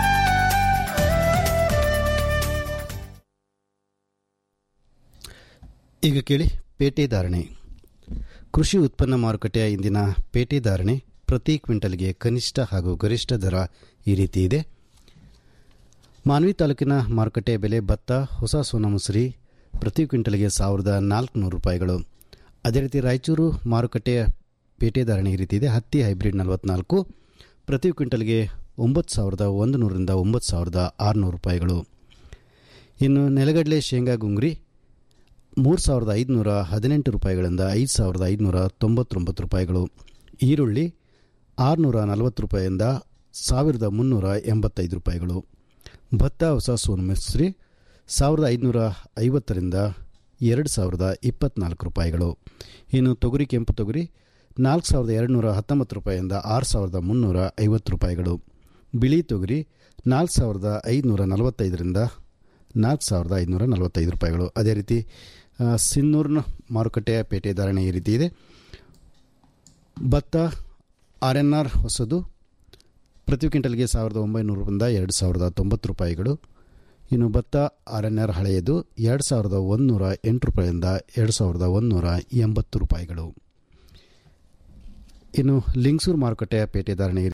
ಈಗ ಕೇಳಿ ಪೇಟೆ ಧಾರಣೆ ಕೃಷಿ ಉತ್ಪನ್ನ ಮಾರುಕಟ್ಟೆಯ ಇಂದಿನ ಪೇಟೆ ಧಾರಣೆ ಪ್ರತಿ ಕ್ವಿಂಟಲ್ಗೆ ಕನಿಷ್ಠ ಹಾಗೂ ಗರಿಷ್ಠ ದರ ಈ ರೀತಿ ಇದೆ ಮಾನ್ವಿ ತಾಲೂಕಿನ ಮಾರುಕಟ್ಟೆ ಬೆಲೆ ಭತ್ತ ಹೊಸ ಸೋನಾ ಮುಸುರಿ ಪ್ರತಿ ಕ್ವಿಂಟಲ್ಗೆ ಸಾವಿರದ ನಾಲ್ಕುನೂರು ರೂಪಾಯಿಗಳು ಅದೇ ರೀತಿ ರಾಯಚೂರು ಮಾರುಕಟ್ಟೆಯ ಪೇಟೆ ಧಾರಣೆ ಈ ರೀತಿ ಇದೆ ಹತ್ತಿ ಹೈಬ್ರಿಡ್ ನಲವತ್ನಾಲ್ಕು ಪ್ರತಿ ಕ್ವಿಂಟಲ್ಗೆ ಒಂಬತ್ತು ಸಾವಿರದ ಒಂದು ನೂರರಿಂದ ಒಂಬತ್ತು ಸಾವಿರದ ಆರುನೂರು ರೂಪಾಯಿಗಳು ಇನ್ನು ನೆಲಗಡಲೆ ಶೇಂಗಾ ಗುಂಗ್ರಿ ಮೂರು ಸಾವಿರದ ಐದುನೂರ ಹದಿನೆಂಟು ರೂಪಾಯಿಗಳಿಂದ ಐದು ಸಾವಿರದ ಐದುನೂರ ತೊಂಬತ್ತೊಂಬತ್ತು ರೂಪಾಯಿಗಳು ಈರುಳ್ಳಿ ಆರುನೂರ ನಲವತ್ತು ರೂಪಾಯಿಯಿಂದ ಸಾವಿರದ ಮುನ್ನೂರ ಎಂಬತ್ತೈದು ರೂಪಾಯಿಗಳು ಭತ್ತ ಹೊಸ ಸೋನು ಮಿಸ್ರಿ ಸಾವಿರದ ಐದುನೂರ ಐವತ್ತರಿಂದ ಎರಡು ಸಾವಿರದ ಇಪ್ಪತ್ನಾಲ್ಕು ರೂಪಾಯಿಗಳು ಇನ್ನು ತೊಗರಿ ಕೆಂಪು ತೊಗರಿ ನಾಲ್ಕು ಸಾವಿರದ ಎರಡುನೂರ ಹತ್ತೊಂಬತ್ತು ರೂಪಾಯಿಯಿಂದ ಆರು ಸಾವಿರದ ಮುನ್ನೂರ ಐವತ್ತು ರೂಪಾಯಿಗಳು ಬಿಳಿ ತೊಗರಿ ನಾಲ್ಕು ಸಾವಿರದ ಐದುನೂರ ನಲವತ್ತೈದರಿಂದ ನಾಲ್ಕು ಸಾವಿರದ ಐದುನೂರ ನಲವತ್ತೈದು ರೂಪಾಯಿಗಳು ಅದೇ ರೀತಿ ಆ, ಸಿನ್ನೂರಿನ ಮಾರುಕಟ್ಟೆಯ ಪೇಟೆ ಧಾರಣೆ ಈ ರೀತಿ ಇದೆ ಭತ್ತ ಆರ್ ಎನ್ ಆರ್ ಹೊಸದು ಪ್ರತಿ ಕ್ವಿಂಟಲ್ಗೆ ಸಾವಿರದ ಒಂಬೈನೂರರಿಂದ ಎರಡು ಸಾವಿರದ ತೊಂಬತ್ತು ರೂಪಾಯಿಗಳು ಇನ್ನು ಭತ್ತ ಆರ್ ಎನ್ ಆರ್ ಹಳೆಯದು ಎರಡು ಸಾವಿರದ ಒಂದುನೂರ ಎಂಟು ರೂಪಾಯಿಯಿಂದ ಎರಡು ಸಾವಿರದ ಒಂದುನೂರ ಎಂಬತ್ತು ರೂಪಾಯಿಗಳು ಇನ್ನು ಲಿಂಗ್ಸೂರು ಮಾರುಕಟ್ಟೆಯ ಪೇಟೆ ಧಾರಣೆ